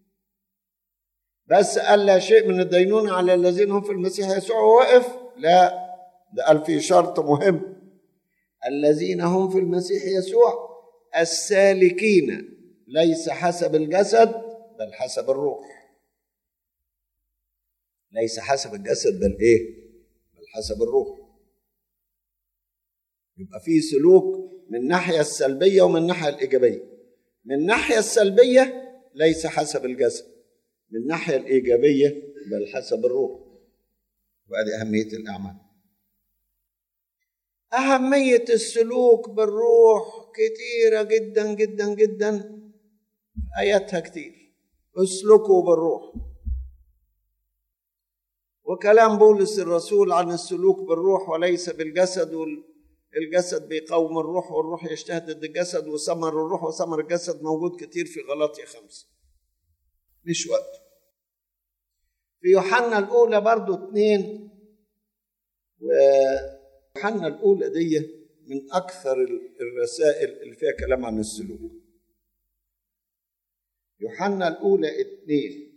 S2: بس قال لا شيء من الدينونة على الذين هم في المسيح يسوع واقف لا ده قال في شرط مهم الذين هم في المسيح يسوع السالكين ليس حسب الجسد بل حسب الروح ليس حسب الجسد بل ايه بل حسب الروح يبقى في سلوك من الناحية السلبية ومن الناحية الإيجابية من الناحية السلبية ليس حسب الجسد من الناحية الإيجابية بل حسب الروح وهذه أهمية الأعمال أهمية السلوك بالروح كثيرة جدا جدا جدا آياتها كتير اسلكوا بالروح وكلام بولس الرسول عن السلوك بالروح وليس بالجسد الجسد بيقوم الروح والروح يجتهد ضد الجسد وثمر الروح وثمر الجسد موجود كتير في غلاطية خمسة مش وقت في يوحنا الأولى برضو اتنين ويوحنا الأولى دي من أكثر الرسائل اللي فيها كلام عن السلوك يوحنا الأولى اتنين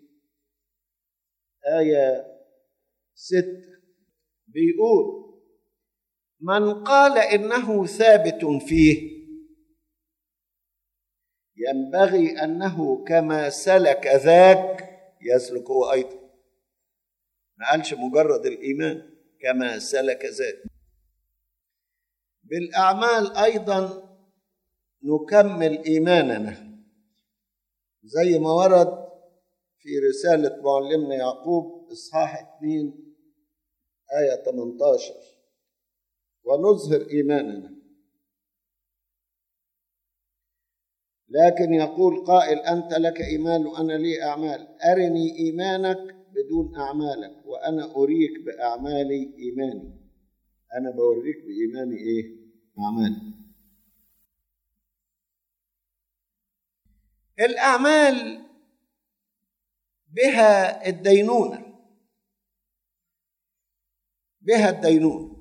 S2: آية ستة بيقول من قال إنه ثابت فيه ينبغي أنه كما سلك ذاك يسلك هو أيضا ما قالش مجرد الإيمان كما سلك ذاك بالأعمال أيضا نكمل إيماننا زي ما ورد في رسالة معلمنا يعقوب إصحاح 2 آية 18 ونظهر إيماننا لكن يقول قائل أنت لك إيمان وأنا لي أعمال أرني إيمانك بدون أعمالك وأنا أريك بأعمالي إيماني أنا بوريك بإيماني إيه أعمالي الأعمال بها الدينونة بها الدينونة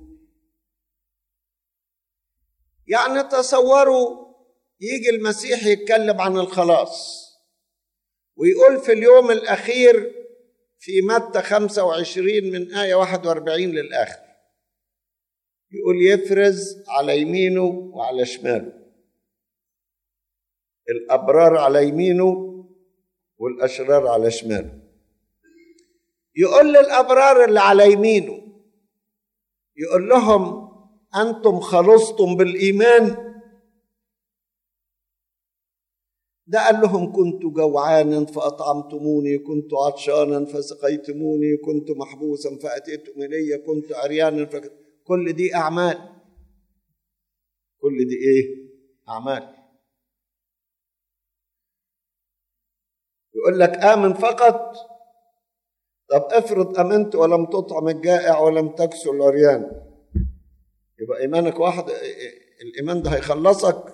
S2: يعني تصوروا يجي المسيح يتكلم عن الخلاص ويقول في اليوم الأخير في متى 25 من آية 41 للآخر يقول يفرز على يمينه وعلى شماله الأبرار على يمينه والأشرار على شماله يقول للأبرار اللي على يمينه يقول لهم أنتم خلصتم بالإيمان ده قال لهم كنت جوعانا فأطعمتموني كنت عطشانا فسقيتموني كنت محبوسا فأتيتم إلي كنت عريانا فك... كل دي أعمال كل دي إيه؟ أعمال يقول لك آمن فقط طب افرض آمنت ولم تطعم الجائع ولم تكسو العريان يبقى إيمانك واحد الإيمان ده هيخلصك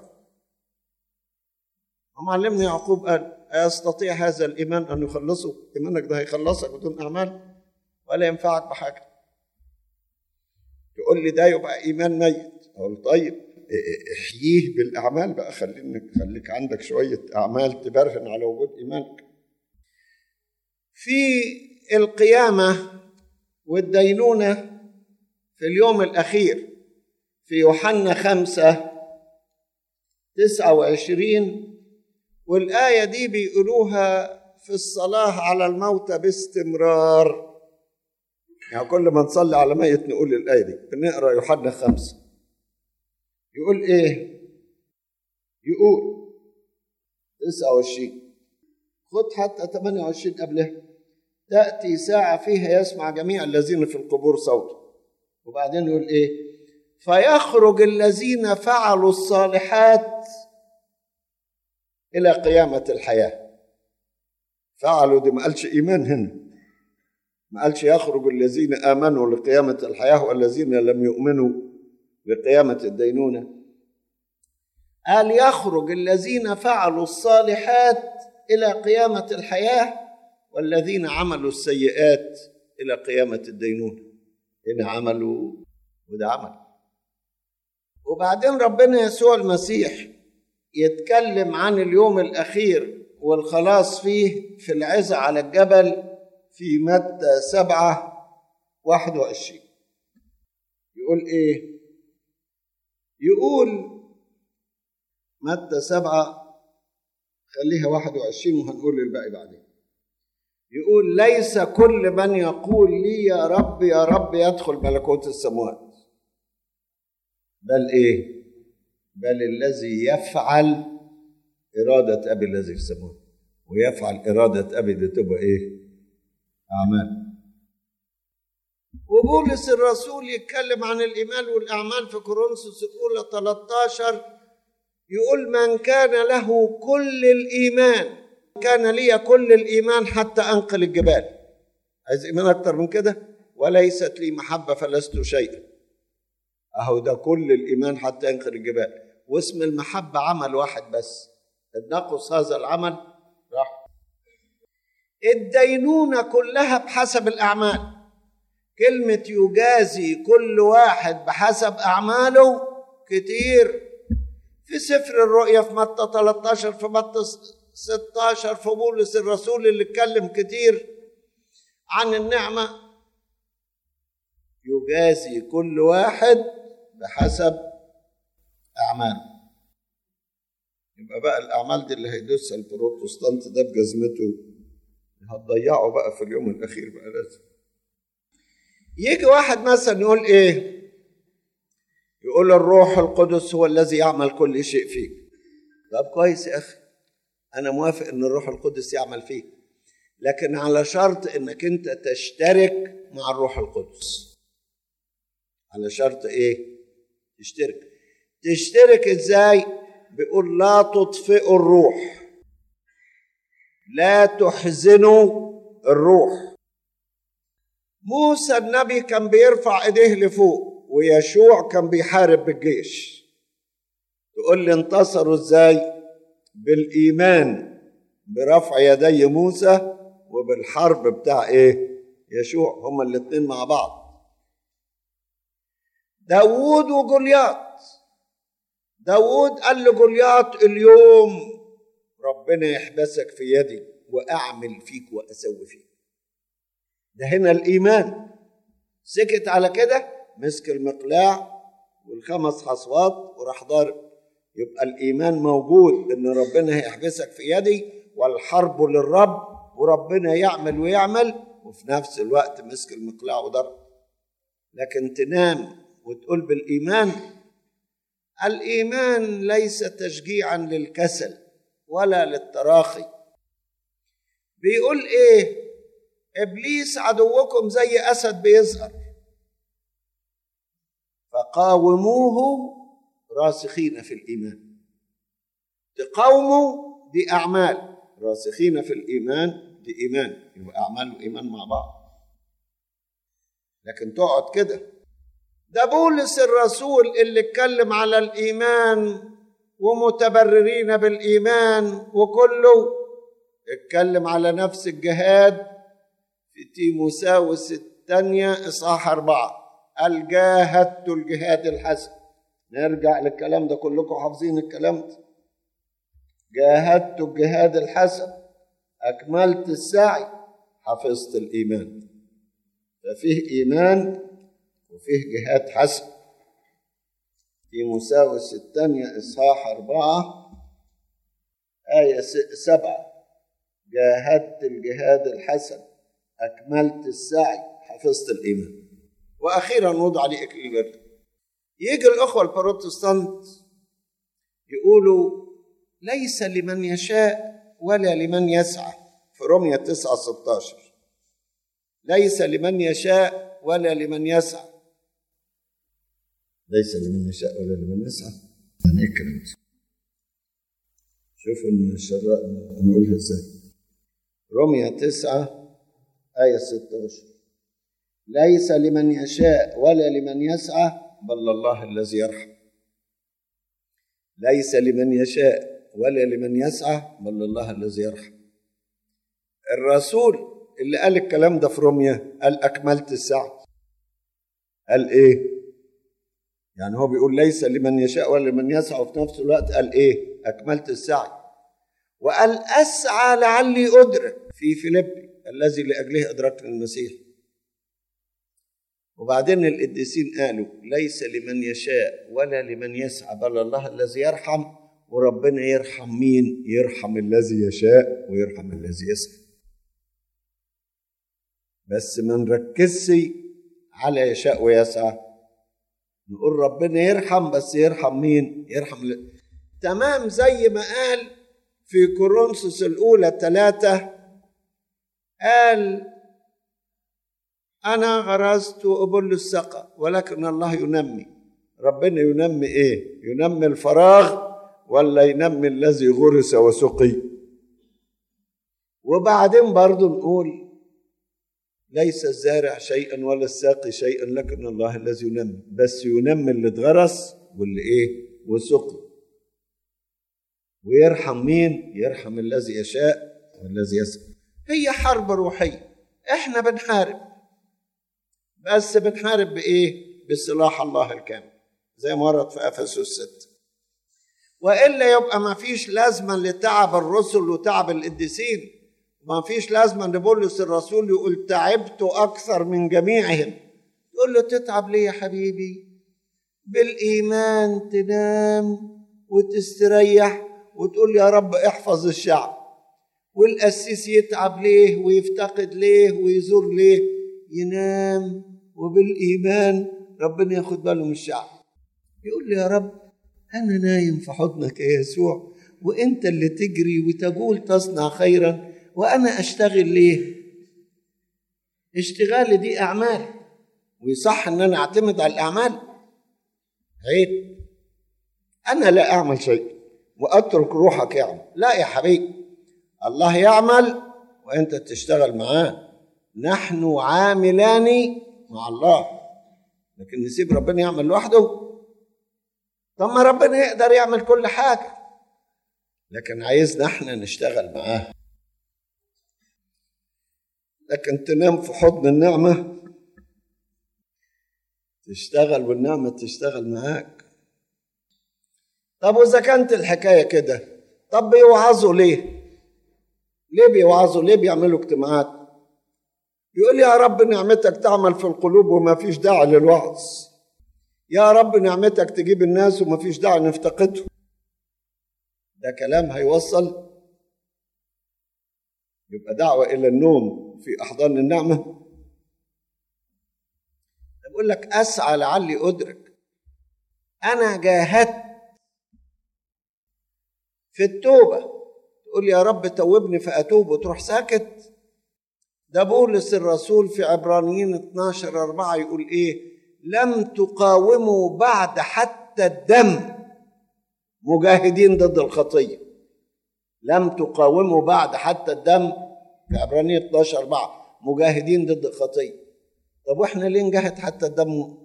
S2: ومعلمنا يعقوب قال أيستطيع هذا الإيمان أن يخلصه إيمانك ده هيخلصك بدون أعمال ولا ينفعك بحاجة تقول لي ده يبقى إيمان ميت أقول طيب احييه بالأعمال بقى خليك خليك عندك شوية أعمال تبرهن على وجود إيمانك في القيامة والدينونة في اليوم الأخير في يوحنا خمسة تسعة وعشرين والآية دي بيقولوها في الصلاة على الموتى باستمرار يعني كل ما نصلي على ميت نقول الآية دي بنقرأ يوحنا خمسة يقول إيه؟ يقول تسعة وعشرين خد حتى 28 قبلها تأتي ساعة فيها يسمع جميع الذين في القبور صوته وبعدين يقول إيه؟ فيخرج الذين فعلوا الصالحات إلى قيامة الحياة فعلوا دي ما قالش إيمان هنا ما قالش يخرج الذين آمنوا لقيامة الحياة والذين لم يؤمنوا لقيامة الدينونة قال يخرج الذين فعلوا الصالحات إلى قيامة الحياة والذين عملوا السيئات إلى قيامة الدينونة هنا عملوا وده عمل وبعدين ربنا يسوع المسيح يتكلم عن اليوم الأخير والخلاص فيه في العزة على الجبل في متى سبعة واحد وعشرين يقول إيه؟ يقول متى سبعة خليها واحد وعشرين وهنقول الباقي بعدين يقول ليس كل من يقول لي يا رب يا رب يدخل ملكوت السماوات بل ايه بل الذي يفعل إرادة أبي الذي في السماوات ويفعل إرادة أبي دي تبقى إيه؟ أعمال وبولس الرسول يتكلم عن الإيمان والأعمال في كورنثوس الأولى 13 يقول من كان له كل الإيمان كان لي كل الإيمان حتى أنقل الجبال عايز إيمان أكتر من كده وليست لي محبة فلست شيئا أهو ده كل الإيمان حتى ينقل الجبال واسم المحبة عمل واحد بس نقص هذا العمل راح الدينونة كلها بحسب الأعمال كلمة يجازي كل واحد بحسب أعماله كتير في سفر الرؤيا في متى 13 في متى 16 في بولس الرسول اللي اتكلم كتير عن النعمة يجازي كل واحد بحسب أعماله يبقى بقى الأعمال دي اللي هيدوسها البروتستانت ده بجزمته هتضيعه بقى في اليوم الأخير بقى لازم يجي واحد مثلا يقول إيه يقول الروح القدس هو الذي يعمل كل شيء فيك طب كويس يا أخي أنا موافق إن الروح القدس يعمل فيك لكن على شرط إنك أنت تشترك مع الروح القدس على شرط إيه؟ تشترك تشترك إزاي؟ بيقول لا تطفئوا الروح لا تحزنوا الروح موسى النبي كان بيرفع ايديه لفوق ويشوع كان بيحارب بالجيش تقول لي انتصروا ازاي بالايمان برفع يدي موسى وبالحرب بتاع ايه يشوع هما الاتنين مع بعض داوود وجولياط داوود قال لجولياط اليوم ربنا يحبسك في يدي واعمل فيك واسوي فيك ده هنا الايمان سكت على كده مسك المقلاع والخمس حصوات وراح ضارب يبقى الايمان موجود ان ربنا هيحبسك في يدي والحرب للرب وربنا يعمل ويعمل وفي نفس الوقت مسك المقلاع وضرب لكن تنام وتقول بالايمان الايمان ليس تشجيعا للكسل ولا للتراخي بيقول ايه ابليس عدوكم زي اسد بيظهر فقاوموه راسخين في الايمان تقاوموا دي اعمال راسخين في الايمان دي ايمان يبقى اعمال وايمان مع بعض لكن تقعد كده ده بولس الرسول اللي اتكلم على الايمان ومتبررين بالايمان وكله اتكلم على نفس الجهاد في تيموساوس الثانية إصحاح أربعة قال جاهدت الجهاد الحسن نرجع للكلام ده كلكم حافظين الكلام ده جاهدت الجهاد الحسن أكملت السعي حفظت الإيمان ففيه إيمان وفيه جهاد حسن تيموساوس الثانية إصحاح أربعة آية سبعة جاهدت الجهاد الحسن أكملت السعي حفظت الإيمان وأخيرا وضع لي إكليل البر يجي الأخوة البروتستانت يقولوا ليس لمن يشاء ولا لمن يسعى في رومية 9 16 ليس لمن يشاء ولا لمن يسعى ليس لمن يشاء ولا لمن يسعى يعني ايه الكلام ده؟ شوفوا ان الشراء نقولها ازاي رمية تسعة آية 16 ليس لمن يشاء ولا لمن يسعى بل الله الذي يرحم ليس لمن يشاء ولا لمن يسعى بل الله الذي يرحم الرسول اللي قال الكلام ده في روميا قال أكملت السعي قال إيه؟ يعني هو بيقول ليس لمن يشاء ولا لمن يسعى وفي نفس الوقت قال إيه؟ أكملت السعي وقال أسعى لعلي أدرك في فيليبي الذي لأجله أدركت المسيح وبعدين القديسين قالوا ليس لمن يشاء ولا لمن يسعى بل الله الذي يرحم وربنا يرحم مين يرحم الذي يشاء ويرحم الذي يسعى بس ما نركزش على يشاء ويسعى نقول ربنا يرحم بس يرحم مين يرحم ل... تمام زي ما قال في كورنثوس الأولى ثلاثة قال أنا غرست وأبل السقى ولكن الله ينمي ربنا ينمي إيه؟ ينمي الفراغ ولا ينمي الذي غرس وسقي وبعدين برضو نقول ليس الزارع شيئا ولا الساقي شيئا لكن الله الذي ينمي بس ينمي اللي اتغرس واللي ايه وسقي ويرحم مين يرحم الذي يشاء والذي يسأل هي حرب روحية احنا بنحارب بس بنحارب بايه بسلاح الله الكامل زي ما ورد في افسس 6 والا يبقى ما فيش لازمه لتعب الرسل وتعب القديسين ما فيش لازمه لبولس الرسول يقول تعبت اكثر من جميعهم تقول له تتعب ليه يا حبيبي بالايمان تنام وتستريح وتقول يا رب احفظ الشعب والقسيس يتعب ليه ويفتقد ليه ويزور ليه ينام وبالايمان ربنا ياخد باله من الشعب يقول لي يا رب انا نايم في حضنك يا يسوع وانت اللي تجري وتقول تصنع خيرا وانا اشتغل ليه اشتغالي دي اعمال ويصح ان انا اعتمد على الاعمال عيب انا لا اعمل شيء واترك روحك يعمل لا يا حبيبي الله يعمل وانت تشتغل معاه نحن عاملان مع الله لكن نسيب ربنا يعمل لوحده طب ما ربنا يقدر يعمل كل حاجه لكن عايزنا احنا نشتغل معاه لكن تنام في حضن النعمه تشتغل والنعمه تشتغل معاك طب واذا كانت الحكايه كده طب بيوعظوا ليه ليه بيوعظوا ليه بيعملوا اجتماعات يقول يا رب نعمتك تعمل في القلوب وما فيش داعي للوعظ يا رب نعمتك تجيب الناس وما فيش داعي نفتقدهم ده كلام هيوصل يبقى دعوة إلى النوم في أحضان النعمة بقول لك أسعى لعلي أدرك أنا جاهدت في التوبة تقول يا رب توبني فأتوب وتروح ساكت ده بولس الرسول في عبرانيين 12 4 يقول إيه لم تقاوموا بعد حتى الدم مجاهدين ضد الخطية لم تقاوموا بعد حتى الدم في عبرانيين 12 4 مجاهدين ضد الخطية طب واحنا ليه نجاهد حتى الدم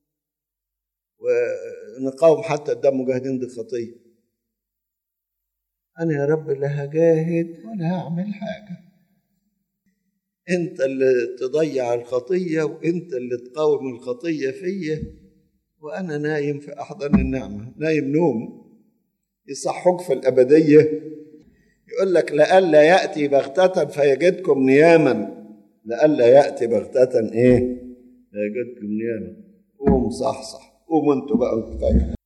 S2: ونقاوم حتى الدم مجاهدين ضد الخطيه أنا يا رب لا هجاهد ولا هعمل حاجة أنت اللي تضيع الخطية وأنت اللي تقاوم الخطية فيا وأنا نايم في أحضان النعمة نايم نوم يصحوك في الأبدية يقول لك لئلا يأتي بغتة فيجدكم نياما لئلا يأتي بغتة إيه فيجدكم نياما قوم صحصح قوموا أنتوا بقى أنتوا